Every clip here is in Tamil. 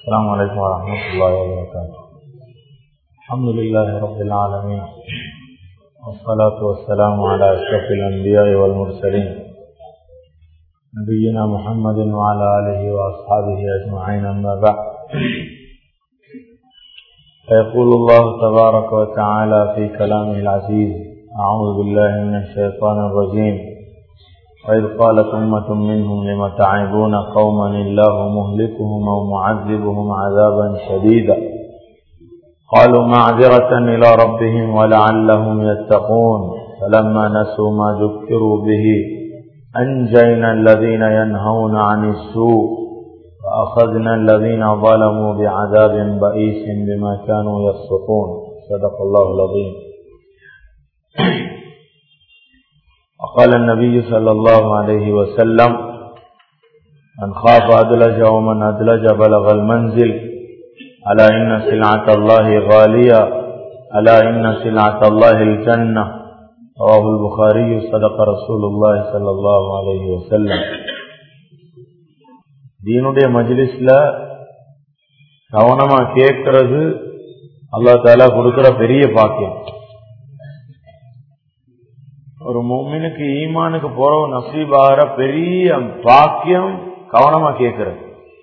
السلام عليكم ورحمة الله وبركاته الحمد لله رب العالمين والصلاة والسلام على أشرف الأنبياء والمرسلين نبينا محمد وعلى آله وأصحابه أجمعين أما بعد فيقول الله تبارك وتعالى في كلامه العزيز أعوذ بالله من الشيطان الرجيم وإذ قالت أمة منهم لم تعبون قوما الله مهلكهم أو معذبهم عذابا شديدا قالوا معذرة إلى ربهم ولعلهم يتقون فلما نسوا ما ذكروا به أنجينا الذين ينهون عن السوء وأخذنا الذين ظلموا بعذاب بئيس بما كانوا يفسقون صدق الله العظيم وقال النبي صلى الله عليه وسلم من خاف أدلج ومن أدلج بلغ المنزل ألا إن سلعة الله غالية ألا إن سلعة الله الجنة رواه البخاري صدق رسول الله صلى الله عليه وسلم தீனுடைய மஜ்லிஸ்ல கவனமா கேட்கறது அல்லா தாலா கொடுக்கிற பெரிய பாக்கியம் ஒரு மோமினுக்கு ஈமானுக்கு போற நசீபாகிற பெரிய பாக்கியம் கவனமா கேட்கிறது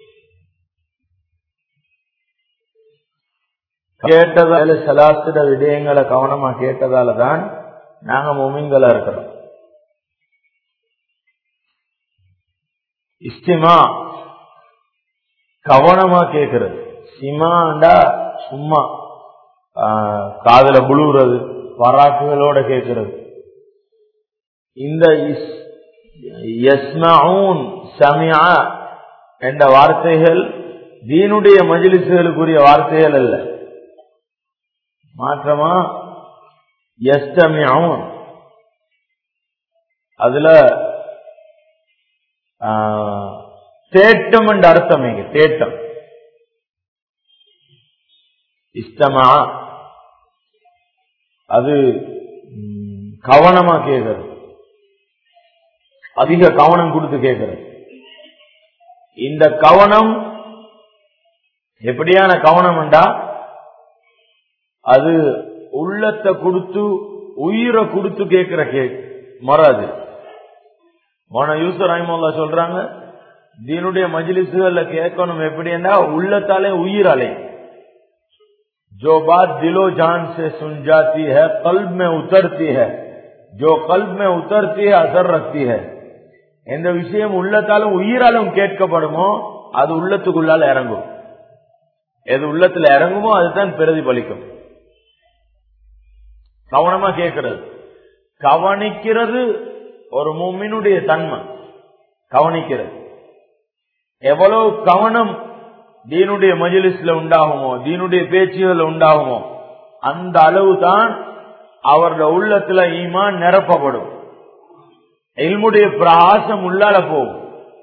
கேட்டதால சலாசிட விடயங்களை கவனமா கேட்டதால தான் நாங்க மொமின்களா இருக்கிறோம் இஸ்டிமா கவனமா கேட்கறது சிமாண்டா சும்மா காதல புழுவுறது பராக்குகளோட கேட்கறது இந்த சமியா என்ற வார்த்தைகள் தீனுடைய மஜிலிசுகளுக்குரிய வார்த்தைகள் அல்ல மாற்றமா எஸ்டமியாவும் அதுல தேட்டம் என்ற அர்த்தம் இங்க தேட்டம் இஷ்டமா அது கவனமா கேட்கறது அதிக கவனம் கொடுத்து கேட்கிறது இந்த கவனம் எப்படியான கவனம் என்றா அது உள்ளத்தை கொடுத்து உயிரை கொடுத்து கேட்கிற கே மறாது மோன யூசர் ரஹிமுல்லா சொல்றாங்க தீனுடைய மஜிலிசுகள்ல கேட்கணும் எப்படின்னா உள்ளத்தாலே உயிர் அலை जो बात दिलो जान से सुन जाती है कल्ब में उतरती है जो कल्ब में उतरती है असर रखती है எந்த விஷயம் உள்ளத்தாலும் உயிராலும் கேட்கப்படுமோ அது உள்ளத்துக்குள்ளால இறங்கும் எது உள்ளத்துல இறங்குமோ அதுதான் பிரதிபலிக்கும் கவனமா கேட்கிறது கவனிக்கிறது ஒரு மூமினுடைய தன்மை கவனிக்கிறது எவ்வளவு கவனம் தீனுடைய மஜிலிஸ்ல உண்டாகுமோ தீனுடைய பேச்சுகள் உண்டாகுமோ அந்த அளவு தான் அவருடைய உள்ளத்துல ஈமான் நிரப்பப்படும் எல்முடைய பிரகாசம் உள்ளால போகும்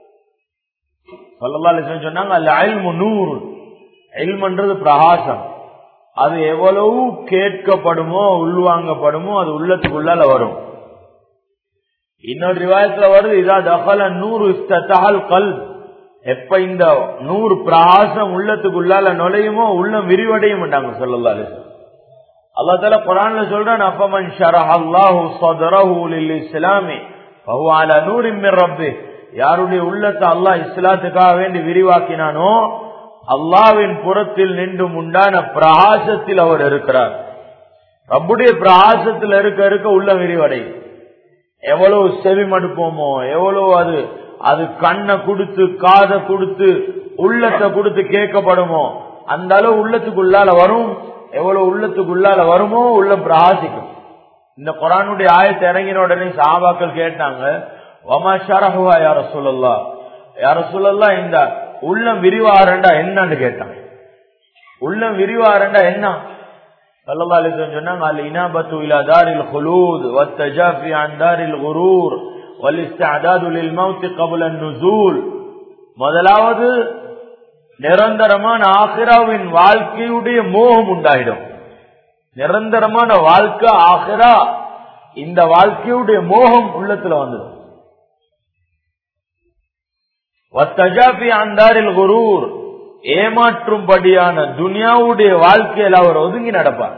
சொன்னாங்க அல்ல அயல்மு நூறு எல்மன்றது பிரகாசம் அது எவ்வளவு கேட்கப்படுமோ உள்வாங்கப்படுமோ அது உள்ளத்துக்குள்ளால வரும் இன்னொரு ரிவாயத்துல வருது இதா தகல நூறு இஸ்தல் கல் எப்ப இந்த நூறு பிரகாசம் உள்ளத்துக்குள்ளால நுழையுமோ உள்ளம் விரிவடையும் சொல்லலாரு அல்லா தால குரான்ல சொல்றான் அப்பமன் ஷரஹ் அல்லாஹு சதரஹு லில் இஸ்லாமி யாருடைய உள்ளத்தை அல்லாஹ் இஸ்லாத்துக்காக வேண்டி விரிவாக்கினானோ அல்லாவின் புறத்தில் நின்றும் உண்டான பிரகாசத்தில் அவர் இருக்கிறார் ரப்புடைய பிரகாசத்தில் இருக்க இருக்க உள்ள விரிவடை எவ்வளவு செவி மடுப்போமோ எவ்வளவு அது அது கண்ணை கொடுத்து காதை கொடுத்து உள்ளத்தை கொடுத்து கேட்கப்படுமோ அந்த அளவு உள்ளத்துக்குள்ளால வரும் எவ்வளவு உள்ளத்துக்குள்ளால வருமோ உள்ள பிரகாசிக்கும் இந்த குரானுடைய ஆயத்தை இறங்கின உடனே சாபாக்கள் கேட்டாங்க ஒமா ஷரஹுவா யார சொல்லலா யார சொல்லலா இந்த உள்ளம் விரிவாரண்டா என்னன்னு கேட்டாங்க உள்ளம் விரிவாரண்டா என்ன சல்லா அலிஸ்லாம் சொன்னாங்க அல் இனாபத்து இலா தாரில் ஹுலூத் வத்தஜாஃபி அன் தாரில் குரூர் வலிஸ்தாது லில் மௌத் கபுல் நுசூல் முதலாவது நிரந்தரமான ஆசிராவின் வாழ்க்கையுடைய மோகம் உண்டாயிடும் நிரந்தரமான வாழ்க்கை ஆகிறா இந்த வாழ்க்கையுடைய மோகம் உள்ளத்துல வந்தது வத்தஜாபி அந்தாரில் குரூர் ஏமாற்றும்படியான துனியாவுடைய வாழ்க்கையில் அவர் ஒதுங்கி நடப்பார்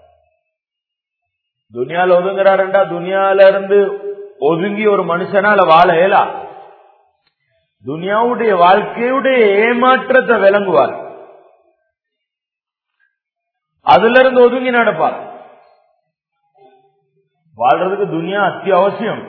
துனியால ஒதுங்குறாருண்டா துனியால இருந்து ஒதுங்கி ஒரு மனுஷனால வாழ இயலா துனியாவுடைய வாழ்க்கையுடைய ஏமாற்றத்தை விளங்குவார் அதுல இருந்து ஒதுங்கி நடப்பார் வாழ்றதுக்கு துனியா அத்தியாவசியம்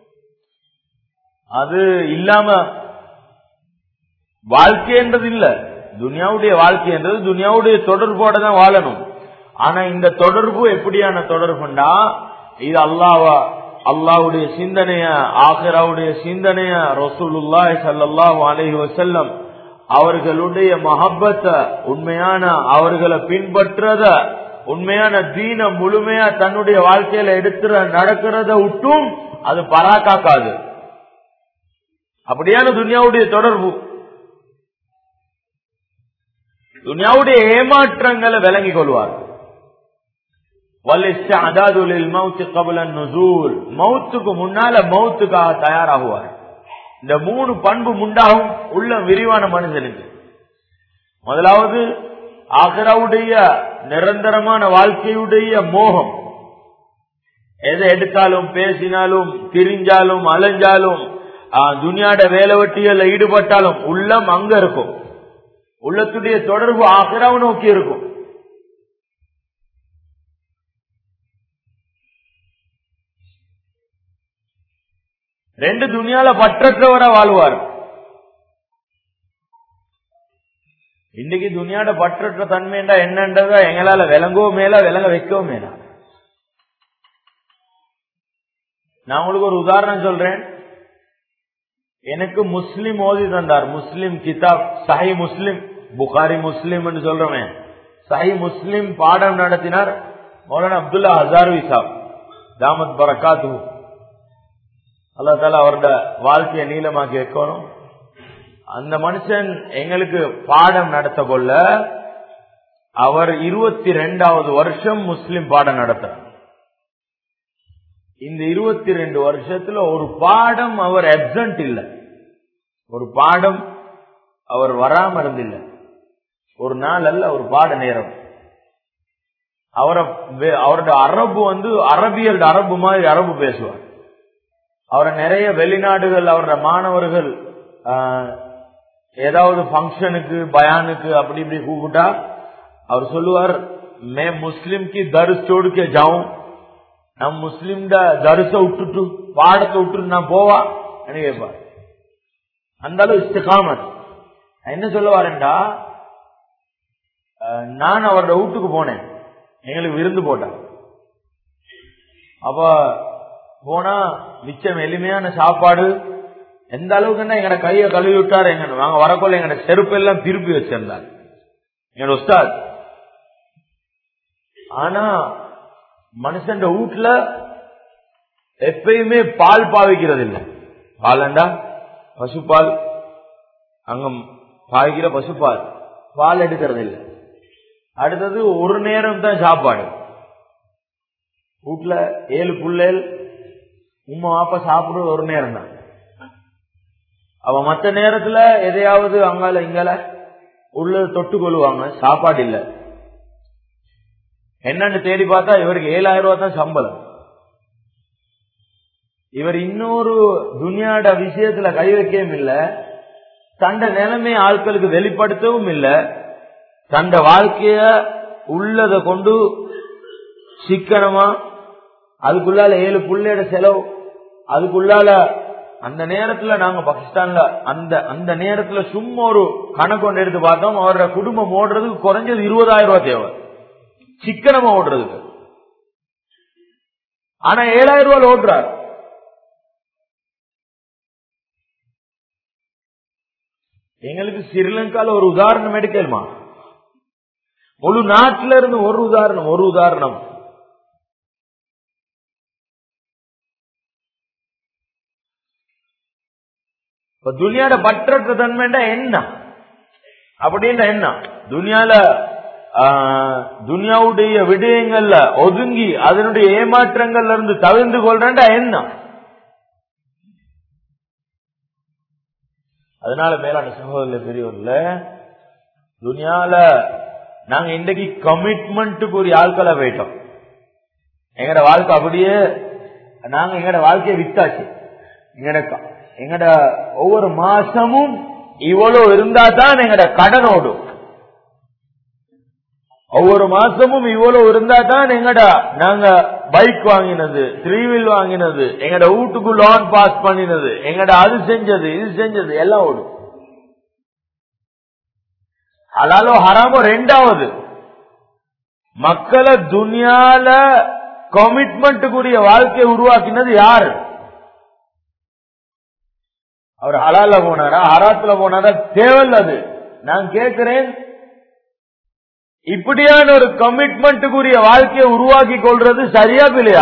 அது இல்லாம வாழ்க்கைன்றது இல்ல துனியாவுடைய வாழ்க்கைன்றது துனியாவுடைய தொடர்போட தான் வாழணும் ஆனா இந்த தொடர்பு எப்படியான தொடர்புண்டா இது அல்லாவா அல்லாவுடைய சிந்தனைய ஆஹிராவுடைய சிந்தனைய ரசூலுல்லாய் சல்லாஹூ அலஹி வசல்லம் அவர்களுடைய மஹப்பத்தை உண்மையான அவர்களை பின்பற்றத உண்மையான தீன முழுமையா தன்னுடைய வாழ்க்கையில எடுத்துற நடக்கிறத விட்டும் அது பராக்காக்காது அப்படியான துனியாவுடைய தொடர்பு துனியாவுடைய ஏமாற்றங்களை விளங்கிக் கொள்வார் மவுத்துக்கு முன்னால மவுத்துக்காக தயாராகுவார் இந்த மூணு பண்பு முண்டாகும் உள்ள விரிவான மனுஷனுக்கு முதலாவது அகராவுடைய நிரந்தரமான வாழ்க்கையுடைய மோகம் எதை எடுத்தாலும் பேசினாலும் திரிஞ்சாலும் அலைஞ்சாலும் துனியாட வேலை வெட்டியல்ல ஈடுபட்டாலும் உள்ளம் அங்க இருக்கும் உள்ளத்துடைய தொடர்பு ஆகராவை நோக்கி இருக்கும் ரெண்டு துணியால பற்றற்றவரா வாழ்வார் இன்னைக்கு துணியாட பற்றற்ற தன்மைண்டா என்னன்றத எங்களால விளங்கவும் மேல விளங்க வைக்கவும் மேல நான் உங்களுக்கு ஒரு உதாரணம் சொல்றேன் எனக்கு முஸ்லிம் ஓதி தந்தார் முஸ்லிம் கிதாப் சஹி முஸ்லிம் புகாரி முஸ்லிம் சொல்றவன் சஹி முஸ்லிம் பாடம் நடத்தினார் மௌலானா அப்துல்லா ஹசார்வி சாப் தாமத் பரகாத்து அல்லா தால அவரோட வாழ்க்கையை நீளமாக்கி வைக்கணும் அந்த மனுஷன் எங்களுக்கு பாடம் நடத்த கொள்ள அவர் இருபத்தி ரெண்டாவது வருஷம் முஸ்லிம் பாடம் நடத்துறார் இந்த இருபத்தி ரெண்டு வருஷத்துல ஒரு பாடம் அவர் அப்சன்ட் இல்ல ஒரு பாடம் அவர் வராம இருந்தில்ல ஒரு நாள் அல்ல ஒரு பாட நேரம் அவரை அவரோட அரபு வந்து அரபியல் அரபு மாதிரி அரபு பேசுவார் அவரை நிறைய வெளிநாடுகள் அவரோட மாணவர்கள் ஏதாவது ஃபங்க்ஷனுக்கு பயானுக்கு அப்படி இப்படி கூப்பிட்டா அவர் சொல்லுவார் மே முஸ்லிம் கி தர்ஸ் சோடுக்கே ஜாவும் நான் முஸ்லிம் தரிச விட்டுட்டு பாடத்தை விட்டுட்டு நான் போவா கேட்பார் அந்த அளவு இஸ்திகாமத் என்ன சொல்ல வரேன்டா நான் அவரோட வீட்டுக்கு போனேன் எங்களுக்கு விருந்து போட்டான் அப்ப போனா மிச்சம் எளிமையான சாப்பாடு எந்த அளவுக்குன்னா எங்கட கையை கழுவி விட்டார் எங்க நாங்க வரக்குள்ள எங்கட செருப்பு எல்லாம் திருப்பி வச்சிருந்தார் எங்கட உஸ்தாத் ஆனா மனுஷன் வீட்டுல எப்பயுமே பால் பாவிக்கிறது இல்லை பாலண்டா பசுப்பால் அங்க பாவிக்கிற பசுப்பால் பால் எடுக்கிறது இல்லை அடுத்தது ஒரு நேரம் தான் சாப்பாடு வீட்டுல ஏழு புள்ளேல் உமா வாப்பா சாப்பிடுறது ஒரு நேரம் தான் அவ மத்த நேரத்துல எதையாவது அங்கால இங்கால உள்ள தொட்டு கொள்ளுவாங்க சாப்பாடு இல்ல என்னன்னு தேடி பார்த்தா இவருக்கு ஏழாயிரம் ரூபாய் தான் சம்பளம் இவர் இன்னொரு துனியாட விஷயத்துல கை வைக்கவும் இல்ல தண்ட நிலைமை ஆட்களுக்கு வெளிப்படுத்தவும் இல்ல தண்ட வாழ்க்கைய உள்ளத கொண்டு சிக்கனமா அதுக்குள்ளால ஏழு புள்ளையோட செலவு அதுக்குள்ளால அந்த நேரத்துல நாங்க பாகிஸ்தான்ல அந்த அந்த நேரத்துல சும்மா ஒரு கணக்கு கொண்டு எடுத்து பார்த்தோம் அவரோட குடும்பம் ஓடுறதுக்கு குறைஞ்சது இருபதாயிரம் ரூபாய் தேவை சிக்கனமா ஓடுறதுக்கு ஆனா ஏழாயிரம் ரூபாய் ஓடுறார் எங்களுக்கு ஸ்ரீலங்கால ஒரு உதாரணம் எடுக்கலுமா முழு நாட்டில இருந்து ஒரு உதாரணம் ஒரு உதாரணம் இப்ப துனியாட பற்றற்ற தன்மைண்டா என்ன அப்படின்னா என்ன துனியால துனியாவுடைய விடயங்கள்ல ஒதுங்கி அதனுடைய ஏமாற்றங்கள்ல இருந்து தவிர்ந்து கொள்றேன்டா என்ன அதனால மேலான சகோதர பெரியவர்ல துனியால நாங்க இன்றைக்கு கமிட்மெண்ட்டுக்கு ஒரு ஆட்களை போயிட்டோம் எங்கட வாழ்க்கை அப்படியே நாங்க எங்கட வாழ்க்கையை வித்தாச்சு எங்கட க- எங்கட ஒவ்வொரு மாசமும் இவ்வளவு இருந்தா தான் எங்கட கடன் ஓடும் ஒவ்வொரு மாசமும் இவ்வளவு இருந்தா தான் எங்கட நாங்க பைக் வாங்கினது த்ரீ வீல் வாங்கினது எங்கட வீட்டுக்கு லோன் பாஸ் பண்ணினது எங்கட அது செஞ்சது இது செஞ்சது எல்லாம் ஓடும் ஹலாலோ ஹராமோ ரெண்டாவது மக்களை துனியால கமிட்மெண்ட்டுக்குரிய வாழ்க்கையை உருவாக்கினது யாரு அவர் ஹலால போனாரா ஹராத்துல போனாரா தேவையில்ல அது நான் கேட்கிறேன் இப்படியான ஒரு கமிட்மெண்ட்டுக்குரிய வாழ்க்கையை உருவாக்கி கொள்றது சரியா இல்லையா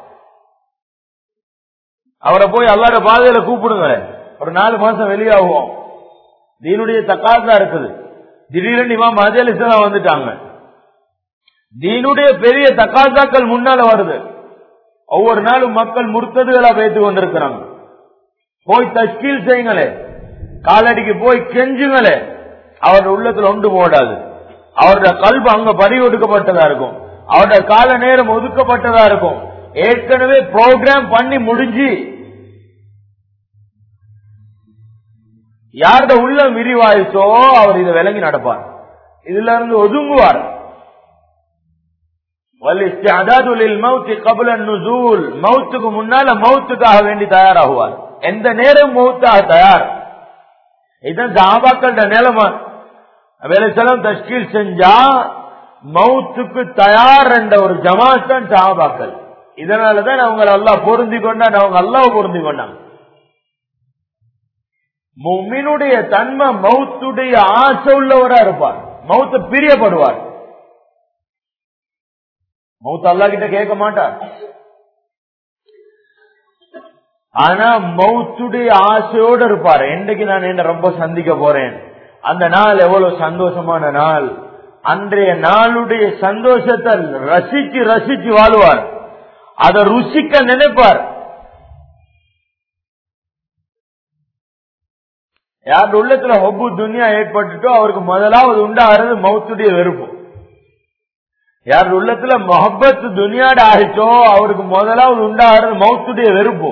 அவரை போய் அல்லாட பாதையில கூப்பிடுங்க ஒரு நாலு மாசம் வெளியாகுவோம் தீனுடைய தக்காசா இருக்குது திடீர்னு இமாம் மஹதி இஸ்லாம் வந்துட்டாங்க தீனுடைய பெரிய தக்காசாக்கள் முன்னால வருது ஒவ்வொரு நாளும் மக்கள் முர்த்ததுகளா வைத்துக் கொண்டிருக்கிறாங்க போய் தஷ்கீல் செய்யுங்களே காலடிக்கு போய் கெஞ்சுங்களே அவருடைய உள்ளத்துல ஒன்று போடாது அவருடைய கல்வி அங்க பறி ஒடுக்கப்பட்டதா இருக்கும் அவருடைய கால நேரம் ஒதுக்கப்பட்டதா இருக்கும் ஏற்கனவே ப்ரோக்ராம் பண்ணி முடிஞ்சு யாருடைய உள்ளம் விரிவாயிச்சோ அவர் இதை விளங்கி நடப்பார் இதுல இருந்து ஒதுங்குவார் வலிஸ்திஅதாது லில் மௌத்தி கபல நுசூல் மௌத்துக்கு முன்னால மௌத்துக்காக வேண்டி தயாராகுவார் எந்த நேரம் மௌத்தாக தயார் இதுதான் சாபாக்களோட நிலைமை வேலைச்சலம் தஷ்கீல் செஞ்சா மௌத்துக்கு தயார் என்ற ஒரு ஜமாத் தான் சாபாக்கள் இதனாலதான் அவங்க அல்லாஹ் பொருந்தி கொண்டான் அவங்க அல்லாஹ் பொருந்தி கொண்டாங்க மும்மினுடைய தன்மை மௌத்துடைய ஆசை உள்ளவரா இருப்பார் மௌத்த பிரியப்படுவார் மௌத்த அல்லா கிட்ட கேட்க மாட்டார் ஆனா மௌத்துடைய ஆசையோடு இருப்பார் என்னைக்கு நான் என்ன ரொம்ப சந்திக்க போறேன் அந்த நாள் எவ்வளவு சந்தோஷமான நாள் அன்றைய நாளுடைய சந்தோஷத்தை ரசிச்சு ரசிச்சு வாழுவார் அதை ருசிக்க நினைப்பார் யார் உள்ளத்துல ஹொப்பு துனியா ஏற்பட்டுட்டோ அவருக்கு முதலாவது உண்டாகிறது மௌத்துடைய வெறுப்பு யார் உள்ளத்துல மொஹப்பத் துனியாட ஆயிட்டோ அவருக்கு முதலாவது உண்டாகிறது மௌத்துடைய வெறுப்பு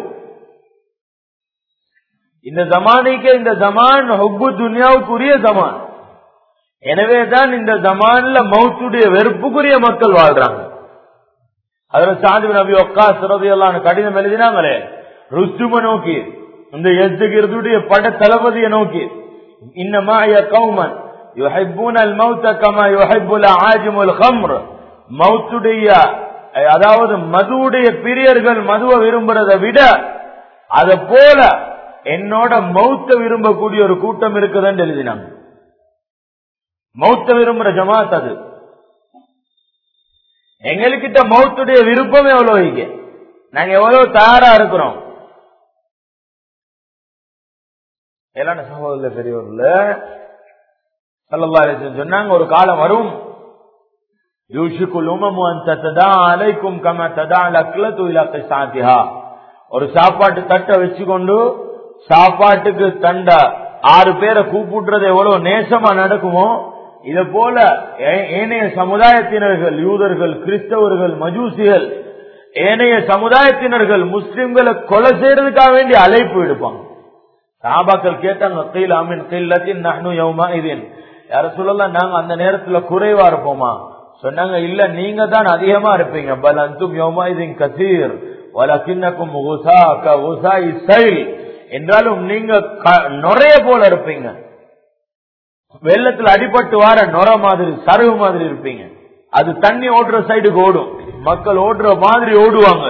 இந்த ஜமானிக்கு இந்த ஜமான் ஹொப்பு துனியாவுக்குரிய ஜமான் எனவே தான் இந்த ஜமான்ல மௌத்துடைய வெறுப்புக்குரிய மக்கள் வாழ்றாங்க அதுல சாதி நபி ஒக்கா சிறதி எல்லாம் கடிதம் எழுதினாங்களே ருத்தும நோக்கி இந்த எஸ்துகிறதுடைய பட தளபதியை நோக்கி இன்னமா கௌமன் يحبون الموت كما يحب العاجم الخمر மௌத்துடைய அதாவது மதுவுடைய பிரியர்கள் மதுவை விரும்புறதை விட அத போல என்னோட மௌத்த விரும்பக்கூடிய ஒரு கூட்டம் இருக்குதுன்னு எழுதினாங்க மௌத்த விரும்புற ஜமாத் அது எங்ககிட்ட மௌத்துடைய விருப்பம் எவ்வளவு இங்க நாங்க எவ்வளவு தயாரா இருக்கிறோம் எல்லான சகோதர பெரியவர்ல சல்லல்லா சொன்னாங்க ஒரு காலம் வரும் யூஷிக்குல் உமமு அந்த ததா அலைக்கும் கம ததா லக்லத்து இலக்க சாத்தியா ஒரு சாப்பாட்டு தட்டை வச்சுக்கொண்டு சாப்பாட்டுக்கு தண்ட ஆறு பேரை கூப்பிடுறது எவ்வளவு நேசமா நடக்குமோ இத போல ஏனைய சமுதாயத்தினர்கள் யூதர்கள் கிறிஸ்தவர்கள் மஜூசிகள் ஏனைய சமுதாயத்தினர்கள் முஸ்லிம்களை கொலை செய்யறதுக்காக வேண்டி அழைப்பு எடுப்பாங்க சாபாக்கள் கேட்டாங்க கீழ் அமின் கில்லத்தின் நஹ்னு யௌமா இதன் யார சொல்லலாம் நாங்க அந்த நேரத்துல குறைவா இருப்போமா சொன்னாங்க இல்ல நீங்க தான் அதிகமா இருப்பீங்க பல் அந்தும் யௌமா இதன் கசீர் வலக்கின்னக்கும் உசா க உசா இசைல் என்றாலும் நீங்க நுரைய போல இருப்பீங்க வெள்ளத்துல அடிபட்டு வார நுர மாதிரி சருகு மாதிரி இருப்பீங்க அது தண்ணி ஓடுற சைடுக்கு ஓடும் மக்கள் ஓடுற மாதிரி ஓடுவாங்க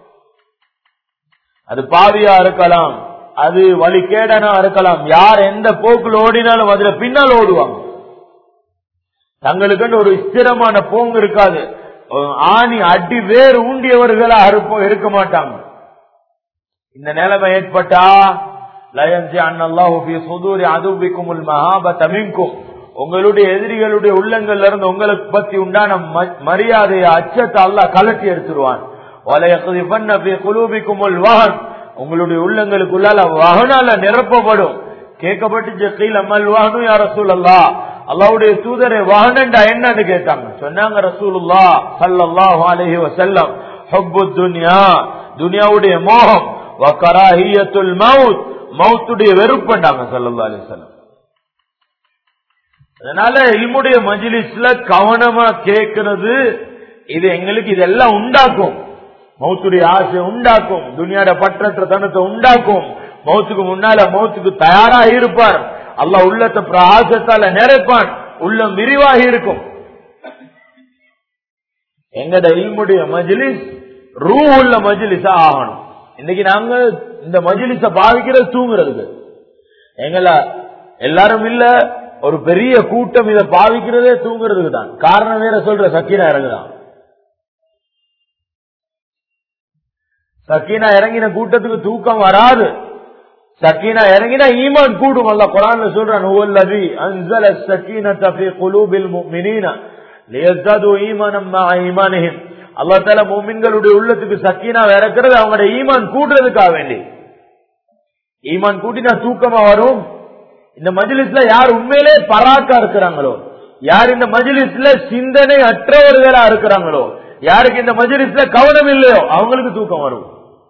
அது பாவியா இருக்கலாம் அது வழிகேடனா இருக்கலாம் யார் எந்த போக்குல ஓடினாலும் அதுல பின்னால் ஓடுவாங்க தங்களுக்குன்னு ஒரு ஸ்திரமான போங்கு இருக்காது ஆணி அடி வேறு ஊண்டியவர்களா இருக்க மாட்டாங்க இந்த நிலைமை ஏற்பட்டா லயன்சி அண்ணல்லாஹு சுதூரி அதுபிக்கும் மகாபத் அமிங்கும் உங்களுடைய எதிரிகளுடைய உள்ளங்கள்ல இருந்து உங்களுக்கு பத்தி உண்டான மரியாதையை அச்சத்தை அல்லாஹ் கலட்டி எடுத்துருவான் குலூபிக்கும் வாகன் உங்களுடைய உள்ளங்களுக்குள்ளால வகனால நிரப்பப்படும் கேட்கப்பட்டு கீழ் அம்மல் வாகனும் யார சொல்லலா அல்லாவுடைய தூதரை வாகனண்டா என்னன்னு கேட்டாங்க சொன்னாங்க ரசூலுல்லா சல்லல்லாஹு அலைஹி வஸல்லம் ஹுப்பு துன்யா துனியாவுடைய மோகம் வகராஹியத்துல் மவுத் மவுத்துடைய வெறுப்புண்டாங்க சல்லல்லாஹு அலைஹி வஸல்லம் அதனால இல்முடைய மஜ்லிஸ்ல கவனமா கேட்கிறது இது எங்களுக்கு இதெல்லாம் உண்டாக்கும் மௌத்துடைய ஆசை உண்டாக்கும் துனியாட பற்றற்ற தனத்தை உண்டாக்கும் மௌத்துக்கு முன்னால மௌத்துக்கு தயாரா இருப்பார் அல்ல உள்ளத்தை பிரகாசத்தால நிறைப்பான் உள்ளம் விரிவாகி இருக்கும் எங்கட இல்முடைய மஜ்லிஸ் ரூ உள்ள மஜ்லிஸா ஆகணும் இன்னைக்கு நாங்க இந்த மஜ்லிஸ பாவிக்கிறது தூங்குறதுக்கு எங்கள எல்லாரும் இல்ல ஒரு பெரிய கூட்டம் இதை பாவிக்கிறதே தூங்குறதுக்கு தான் காரணம் வேற சொல்ற சக்கீனா இறங்குதான் சக்கீனா இறங்கின கூட்டத்துக்கு தூக்கம் வராது சக்கீனா இறங்கினா ஈமான் கூடும் அல்ல குரான்ல சொல்றான் ஹுவல்லதி அன்ஸல ஸக்கீனத ஃபீ குலூபில் முஃமினீன லியஸ்தது ஈமானம் மா ஈமானிஹிம் அல்லாஹ் தஆலா முஃமின்களுடைய உள்ளத்துக்கு சக்கீனா இறக்குறது அவங்களோட ஈமான் கூடுறதுக்காக வேண்டி ஈமான் கூட்டினா தூக்கமா வரும் இந்த மஜ்லிஸ்ல யார் உண்மையிலே பராக்கா இருக்கிறாங்களோ யார் இந்த மஜ்லிஸ்ல சிந்தனை அற்றவர்களா இருக்கிறாங்களோ யாருக்கு இந்த மஜ்லிஸ்ல கவனம் இல்லையோ அவங்களுக்கு தூக்கம் வரும்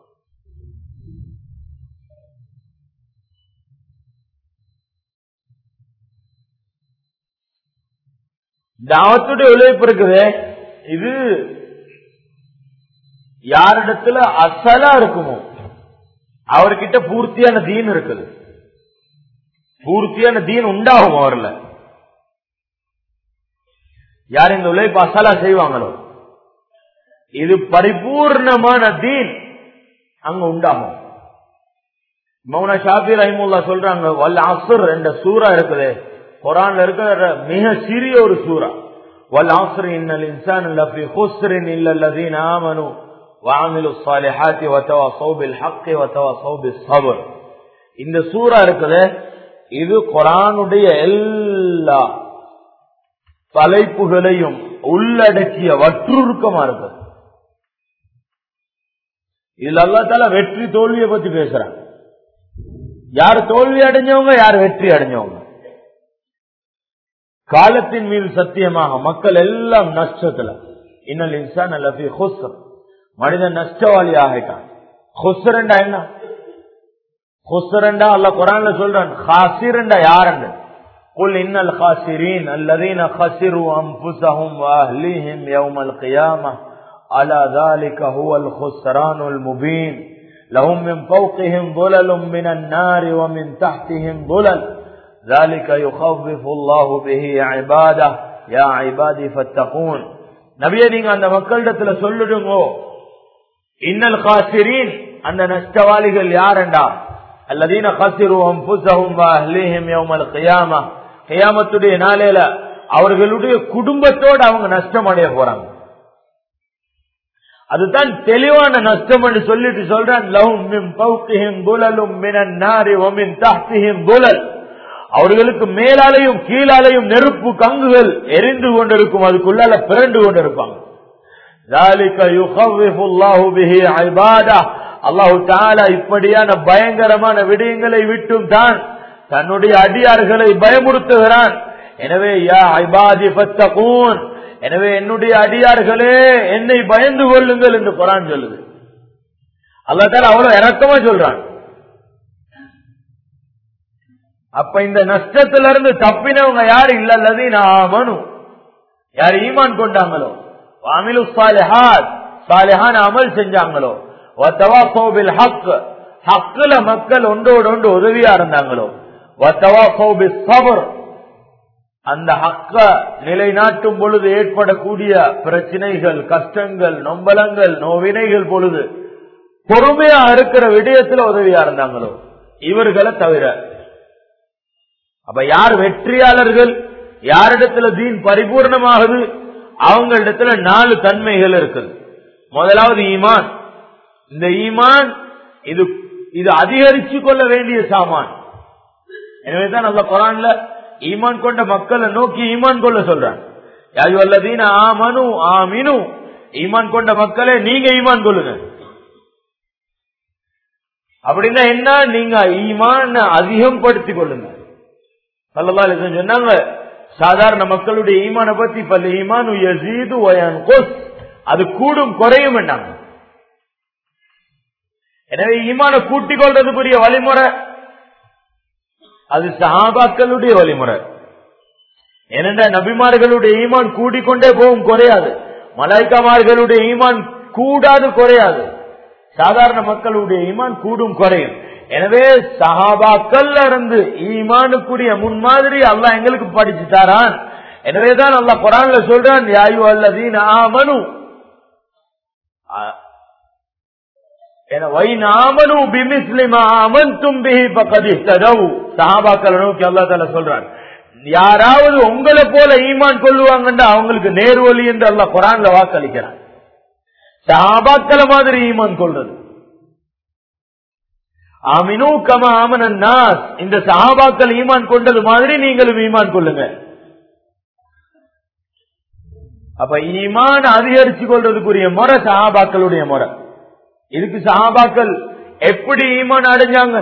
தாவத்துடைய உழைப்பு இருக்குது இது யாரிடத்துல அசலா இருக்குமோ அவர்கிட்ட பூர்த்தியான தீன் இருக்குது பூர்த்தியான தீன் உண்டாகும் அவர்ல யார் இந்த உழைப்பு அசலா செய்வாங்களோ இது பரிபூர்ணமான தீன் அங்க உண்டாகும் மௌன ஷாபி ரஹிமுல்லா சொல்றாங்க வல்ல அசுர் என்ற சூறா இருக்குது குரான்ல இருக்கிற மிக சிறிய ஒரு சூறா வல் ஆசுர் இன்னல் இன்சான் லஃபி ஹுஸ்ரின் இல்ல அல்லதீன ஆமனு وعملوا الصالحات وتواصوا بالحق وتواصوا بالصبر இந்த சூறா இருக்குது இது குரானுடைய எல்லா தலைப்புகளையும் உள்ளடக்கிய வற்றுருக்கமா இருக்கு இதுல அல்லா தால வெற்றி தோல்வியை பத்தி பேசுறாங்க யார் தோல்வி அடைஞ்சவங்க யார் வெற்றி அடைஞ்சவங்க காலத்தின் மீது சத்தியமாக மக்கள் எல்லாம் நஷ்டத்துல இன்னல் இன்சான் அல்லபி ஹுஸ்ர் மனிதன் நஷ்டவாளி ஆகிட்டான் ஹுஸ்ரண்டா என்ன ஹுஸ்ரண்டா அல்ல குரான்ல சொல்றான் ஹாசிரண்டா யாருண்டு قل إن الخاسرين الذين خسروا أنفسهم وأهليهم يوم القيامة على ذلك هو الخسران المبين لهم من فوقهم ظلل من النار ومن تحتهم ظلل ذلك يخوف الله به عباده يا عبادي فاتقون நபியே நீங்க அந்த மக்களிடத்துல சொல்லிடுங்கோ இன்னல் காசிரீன் அந்த நஷ்டவாளிகள் யாரண்டா அல்லதீன கசிரு அம்புசஹும் அஹ்லிஹிம் யௌமல் கியாமா கியாமத்துடைய நாளையில அவர்களுடைய குடும்பத்தோடு அவங்க நஷ்டம் அடைய போறாங்க அதுதான் தெளிவான நஷ்டம் என்று சொல்லிட்டு சொல்றான் லஹும் மின் பௌக்கிஹிம் புலலும் மினன் நாரி வமின் தஹ்திஹிம் புலல் அவர்களுக்கு மேலாலையும் கீழாலையும் நெருப்பு கங்குகள் எரிந்து கொண்டிருக்கும் அதுக்குள்ளால பிறண்டு கொண்டிருப்பாங்க அல்லாஹு தாலா இப்படியான பயங்கரமான விடயங்களை விட்டும் தான் தன்னுடைய அடியார்களை பயமுறுத்துகிறான் எனவே யா ஐபாதி பத்தகூன் எனவே என்னுடைய அடியார்களே என்னை பயந்து கொள்ளுங்கள் என்று குரான் சொல்லுது அல்லா தால அவ்வளவு இறக்கமா சொல்றான் அப்ப இந்த நஷ்டத்திலிருந்து தப்பினவங்க யாரு இல்லல்லது நாமனு யார் ஈமான் கொண்டாங்களோ வாமிலு சாலிஹாத் சாலிஹான் அமல் செஞ்சாங்களோ வத்தவாசோபில் ஹக் ஹக்குல மக்கள் ஒன்றோடு ஒன்று உதவியா இருந்தாங்களோ வத்தவாசோபில் சபர் அந்த ஹக்க நிலைநாட்டும் பொழுது ஏற்படக்கூடிய பிரச்சனைகள் கஷ்டங்கள் நொம்பலங்கள் நோவினைகள் பொழுது பொறுமையா இருக்கிற விடயத்துல உதவியா இருந்தாங்களோ இவர்களை தவிர அப்ப யார் வெற்றியாளர்கள் யாரிடத்துல தீன் பரிபூர்ணமாகுது அவங்களிடத்துல நாலு தன்மைகள் இருக்குது முதலாவது ஈமான் இந்த ஈமான் இது இது அதிகரிச்சு கொள்ள வேண்டிய சாமான் எனவேதான் நல்ல குரான்ல ஈமான் கொண்ட மக்களை நோக்கி ஈமான் கொள்ள சொல்றான் யாரு வல்லதீன ஆமனு ஆமினு ஈமான் கொண்ட மக்களே நீங்க ஈமான் கொள்ளுங்க அப்படின்னா என்ன நீங்க ஈமான் அதிகம் படுத்திக் கொள்ளுங்க சொன்னாங்க சாதாரண மக்களுடைய ஈமான பத்தி பல ஈமான் யசீது வயன்குஸ் அது கூடும் குறையும் வேண்டாம் எனவே ஈமான கூட்டிக் கொள்றதுக்குரிய வழிமுறை அது சஹாபாக்களுடைய வழிமுறை ஏனென்றா நபிமார்களுடைய ஈமான் கூடிக்கொண்டே போகும் குறையாது மலாய்க்காமார்களுடைய ஈமான் கூடாது குறையாது சாதாரண மக்களுடைய ஈமான் கூடும் குறையும் எனவே சஹாபாக்கள் இருந்து ஈமானுக்குரிய முன்மாதிரி அல்லாஹ் எங்களுக்கு படிச்சு தாரான் எனவேதான் அல்லாஹ் குரான்ல சொல்றான் யாயு அல்லதீன் ஆமனு சஹாபாக்களை நோக்கி அல்லா தால சொல்றான் யாராவது உங்களை போல ஈமான் கொள்ளுவாங்கன்னு அவங்களுக்கு நேர்வழி என்று அல்ல குரான்ல வாக்களிக்கிறான் சஹாபாக்களை மாதிரி ஈமான் கொள்றது ஆமினு கம ஆமனன் நாஸ் இந்த சஹாபாக்கள் ஈமான் கொண்டது மாதிரி நீங்களும் ஈமான் கொள்ளுங்க அப்ப ஈமான் அதிகரிச்சு கொள்றதுக்குரிய முறை சஹாபாக்களுடைய முறை இதுக்கு சஹாபாக்கள் எப்படி ஈமான் அடைஞ்சாங்க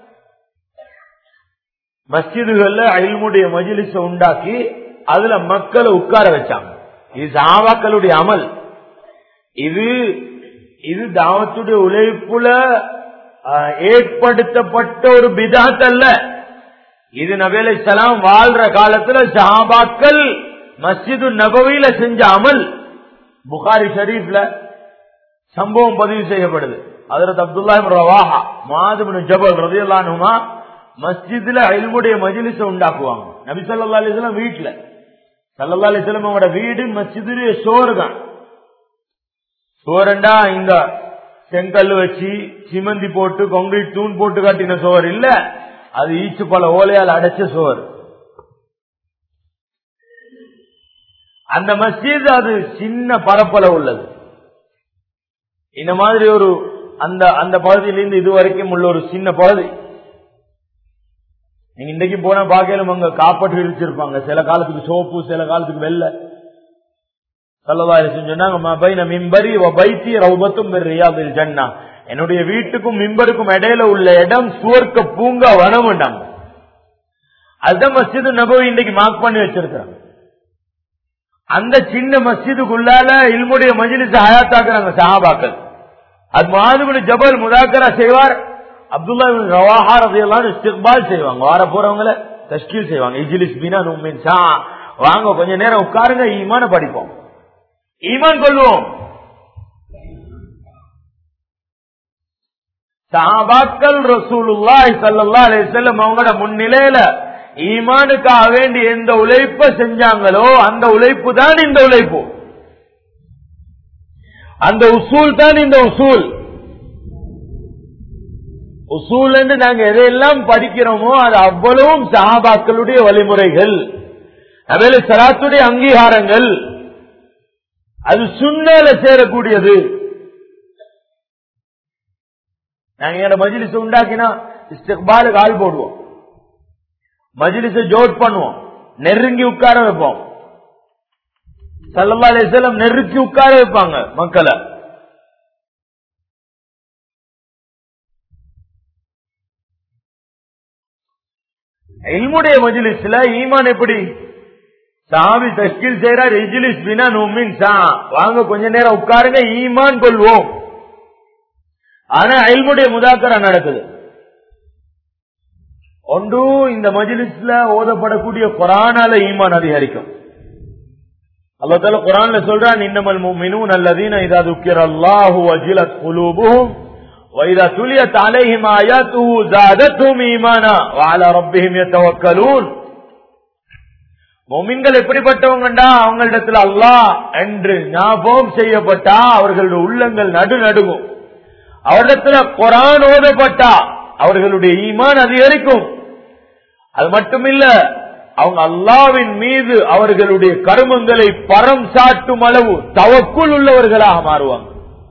மஸ்ஜிதுகள்ல அயல்முடைய மஜிலிச உண்டாக்கி அதுல மக்களை உட்கார வச்சாங்க இது சஹாபாக்களுடைய அமல் இது இது தாவத்துடைய உழைப்புல ஏற்படுத்தப்பட்ட ஒரு பிதாத் அல்ல இது நபேலை சலாம் வாழ்ற காலத்துல சஹாபாக்கள் மஸ்ஜிது நபவியில செஞ்ச அமல் புகாரி ஷரீஃப்ல சம்பவம் பதிவு செய்யப்படுது அதற்கு அப்துல்லா ரவாஹா மாதுமனு ஜபல் ரதியல்லானுமா மஸ்ஜித்ல அயல்முடைய மஜிலிச உண்டாக்குவாங்க நபி சல்லா அலிஸ்லாம் வீட்டுல சல்லா அலிஸ்லாம் அவங்களோட வீடு மஸ்ஜிதுடைய சோறு தான் சோரண்டா இந்த செங்கல் வச்சு சிமந்தி போட்டு கான்கிரீட் தூண் போட்டு கட்டின சோறு இல்ல அது ஈச்சு பல ஓலையால் அடைச்ச சோறு அந்த மஸ்ஜித் அது சின்ன பரப்பளவு உள்ளது இந்த மாதிரி ஒரு அந்த அந்த பகுதியிலிருந்து இதுவரைக்கும் உள்ள ஒரு சின்ன பகுதி நீங்க இன்றைக்கு போன பாக்கையிலும் அங்க காப்பாற்றி விரிச்சிருப்பாங்க சில காலத்துக்கு சோப்பு சில காலத்துக்கு வெள்ளை சொன்னாங்க என்னுடைய வீட்டுக்கும் மிம்பருக்கும் இடையில உள்ள இடம் சுவர்க்க பூங்கா வனம் அதுதான் மஸ்ஜிது நபவி இன்னைக்கு மார்க் பண்ணி வச்சிருக்கிறாங்க அந்த சின்ன மஸ்ஜிதுக்குள்ளால இல்முடைய மஜிலிஸ் ஹயாத்தாக்குறாங்க சஹாபாக்கள் அது மாதிரி ஜபல் முதாக்கரா செய்வார் அப்துல்லா ரவாஹார் அதையெல்லாம் இஸ்திக்பால் செய்வாங்க வார போறவங்கள தஷ்கீல் செய்வாங்க இஜிலிஸ் பினா நும்மின் சா வாங்க கொஞ்ச நேரம் உட்காருங்க ஈமான படிப்போம் ஈமான் கொள்வோம் சாபாக்கள் ரசூலுல்லாஹி ஸல்லல்லாஹு அலைஹி வஸல்லம் அவங்களோட முன்னிலையில ஈமானுக்காக வேண்டி எந்த உழைப்ப செஞ்சாங்களோ அந்த உழைப்பு தான் இந்த உழைப்பு அந்த உசூல் தான் இந்த உசூல் உசூல் என்று நாங்க எதையெல்லாம் படிக்கிறோமோ அது அவ்வளவும் சஹாபாக்களுடைய வழிமுறைகள் அவையில சராத்துடைய அங்கீகாரங்கள் அது சுண்ணல சேரக்கூடியது நாங்க எங்க மஜிலிச உண்டாக்கினா இஸ்திக்பாலுக்கு ஆள் போடுவோம் மஜிலிச ஜோட் பண்ணுவோம் நெருங்கி உட்கார வைப்போம் சல்லா அலிசல்லம் நெருக்கி உட்கார வைப்பாங்க மக்களை இல்முடைய மஜிலிஸ்ல ஈமான் எப்படி சாவி தஷ்கில் செய்யறார் இஜிலிஸ் பினா நூமின் சா வாங்க கொஞ்ச நேரம் உட்காருங்க ஈமான் கொள்வோம் ஆனா அயல்முடைய முதாக்கரா நடக்குது ஒன்று இந்த மஜிலிஸ்ல ஓதப்படக்கூடிய குரானால ஈமான் அதிகரிக்கும் அல்லதால குரான்ல சொல்றான் இன்னமல் முமினூன் அல்லதீன இதா துக்கிர அல்லாஹு வஜிலத் குலூபுஹும் وإذا تليت عليهم آياته زادتهم إيمانا وعلى ربهم يتوكلون மொமின்கள் எப்படிப்பட்டவங்கண்டா அவங்களிடத்துல அல்லாஹ் என்று ஞாபகம் செய்யப்பட்டா அவர்களுடைய உள்ளங்கள் நடு நடுங்கும் அவரிடத்துல குரான் ஓதப்பட்டா அவர்களுடைய ஈமான் அதிகரிக்கும் அது மட்டுமில்ல அவங்க அல்லாவின் மீது அவர்களுடைய கருமங்களை பரம் சாட்டும் அளவு தவக்குள் உள்ளவர்களாக மாறுவாங்க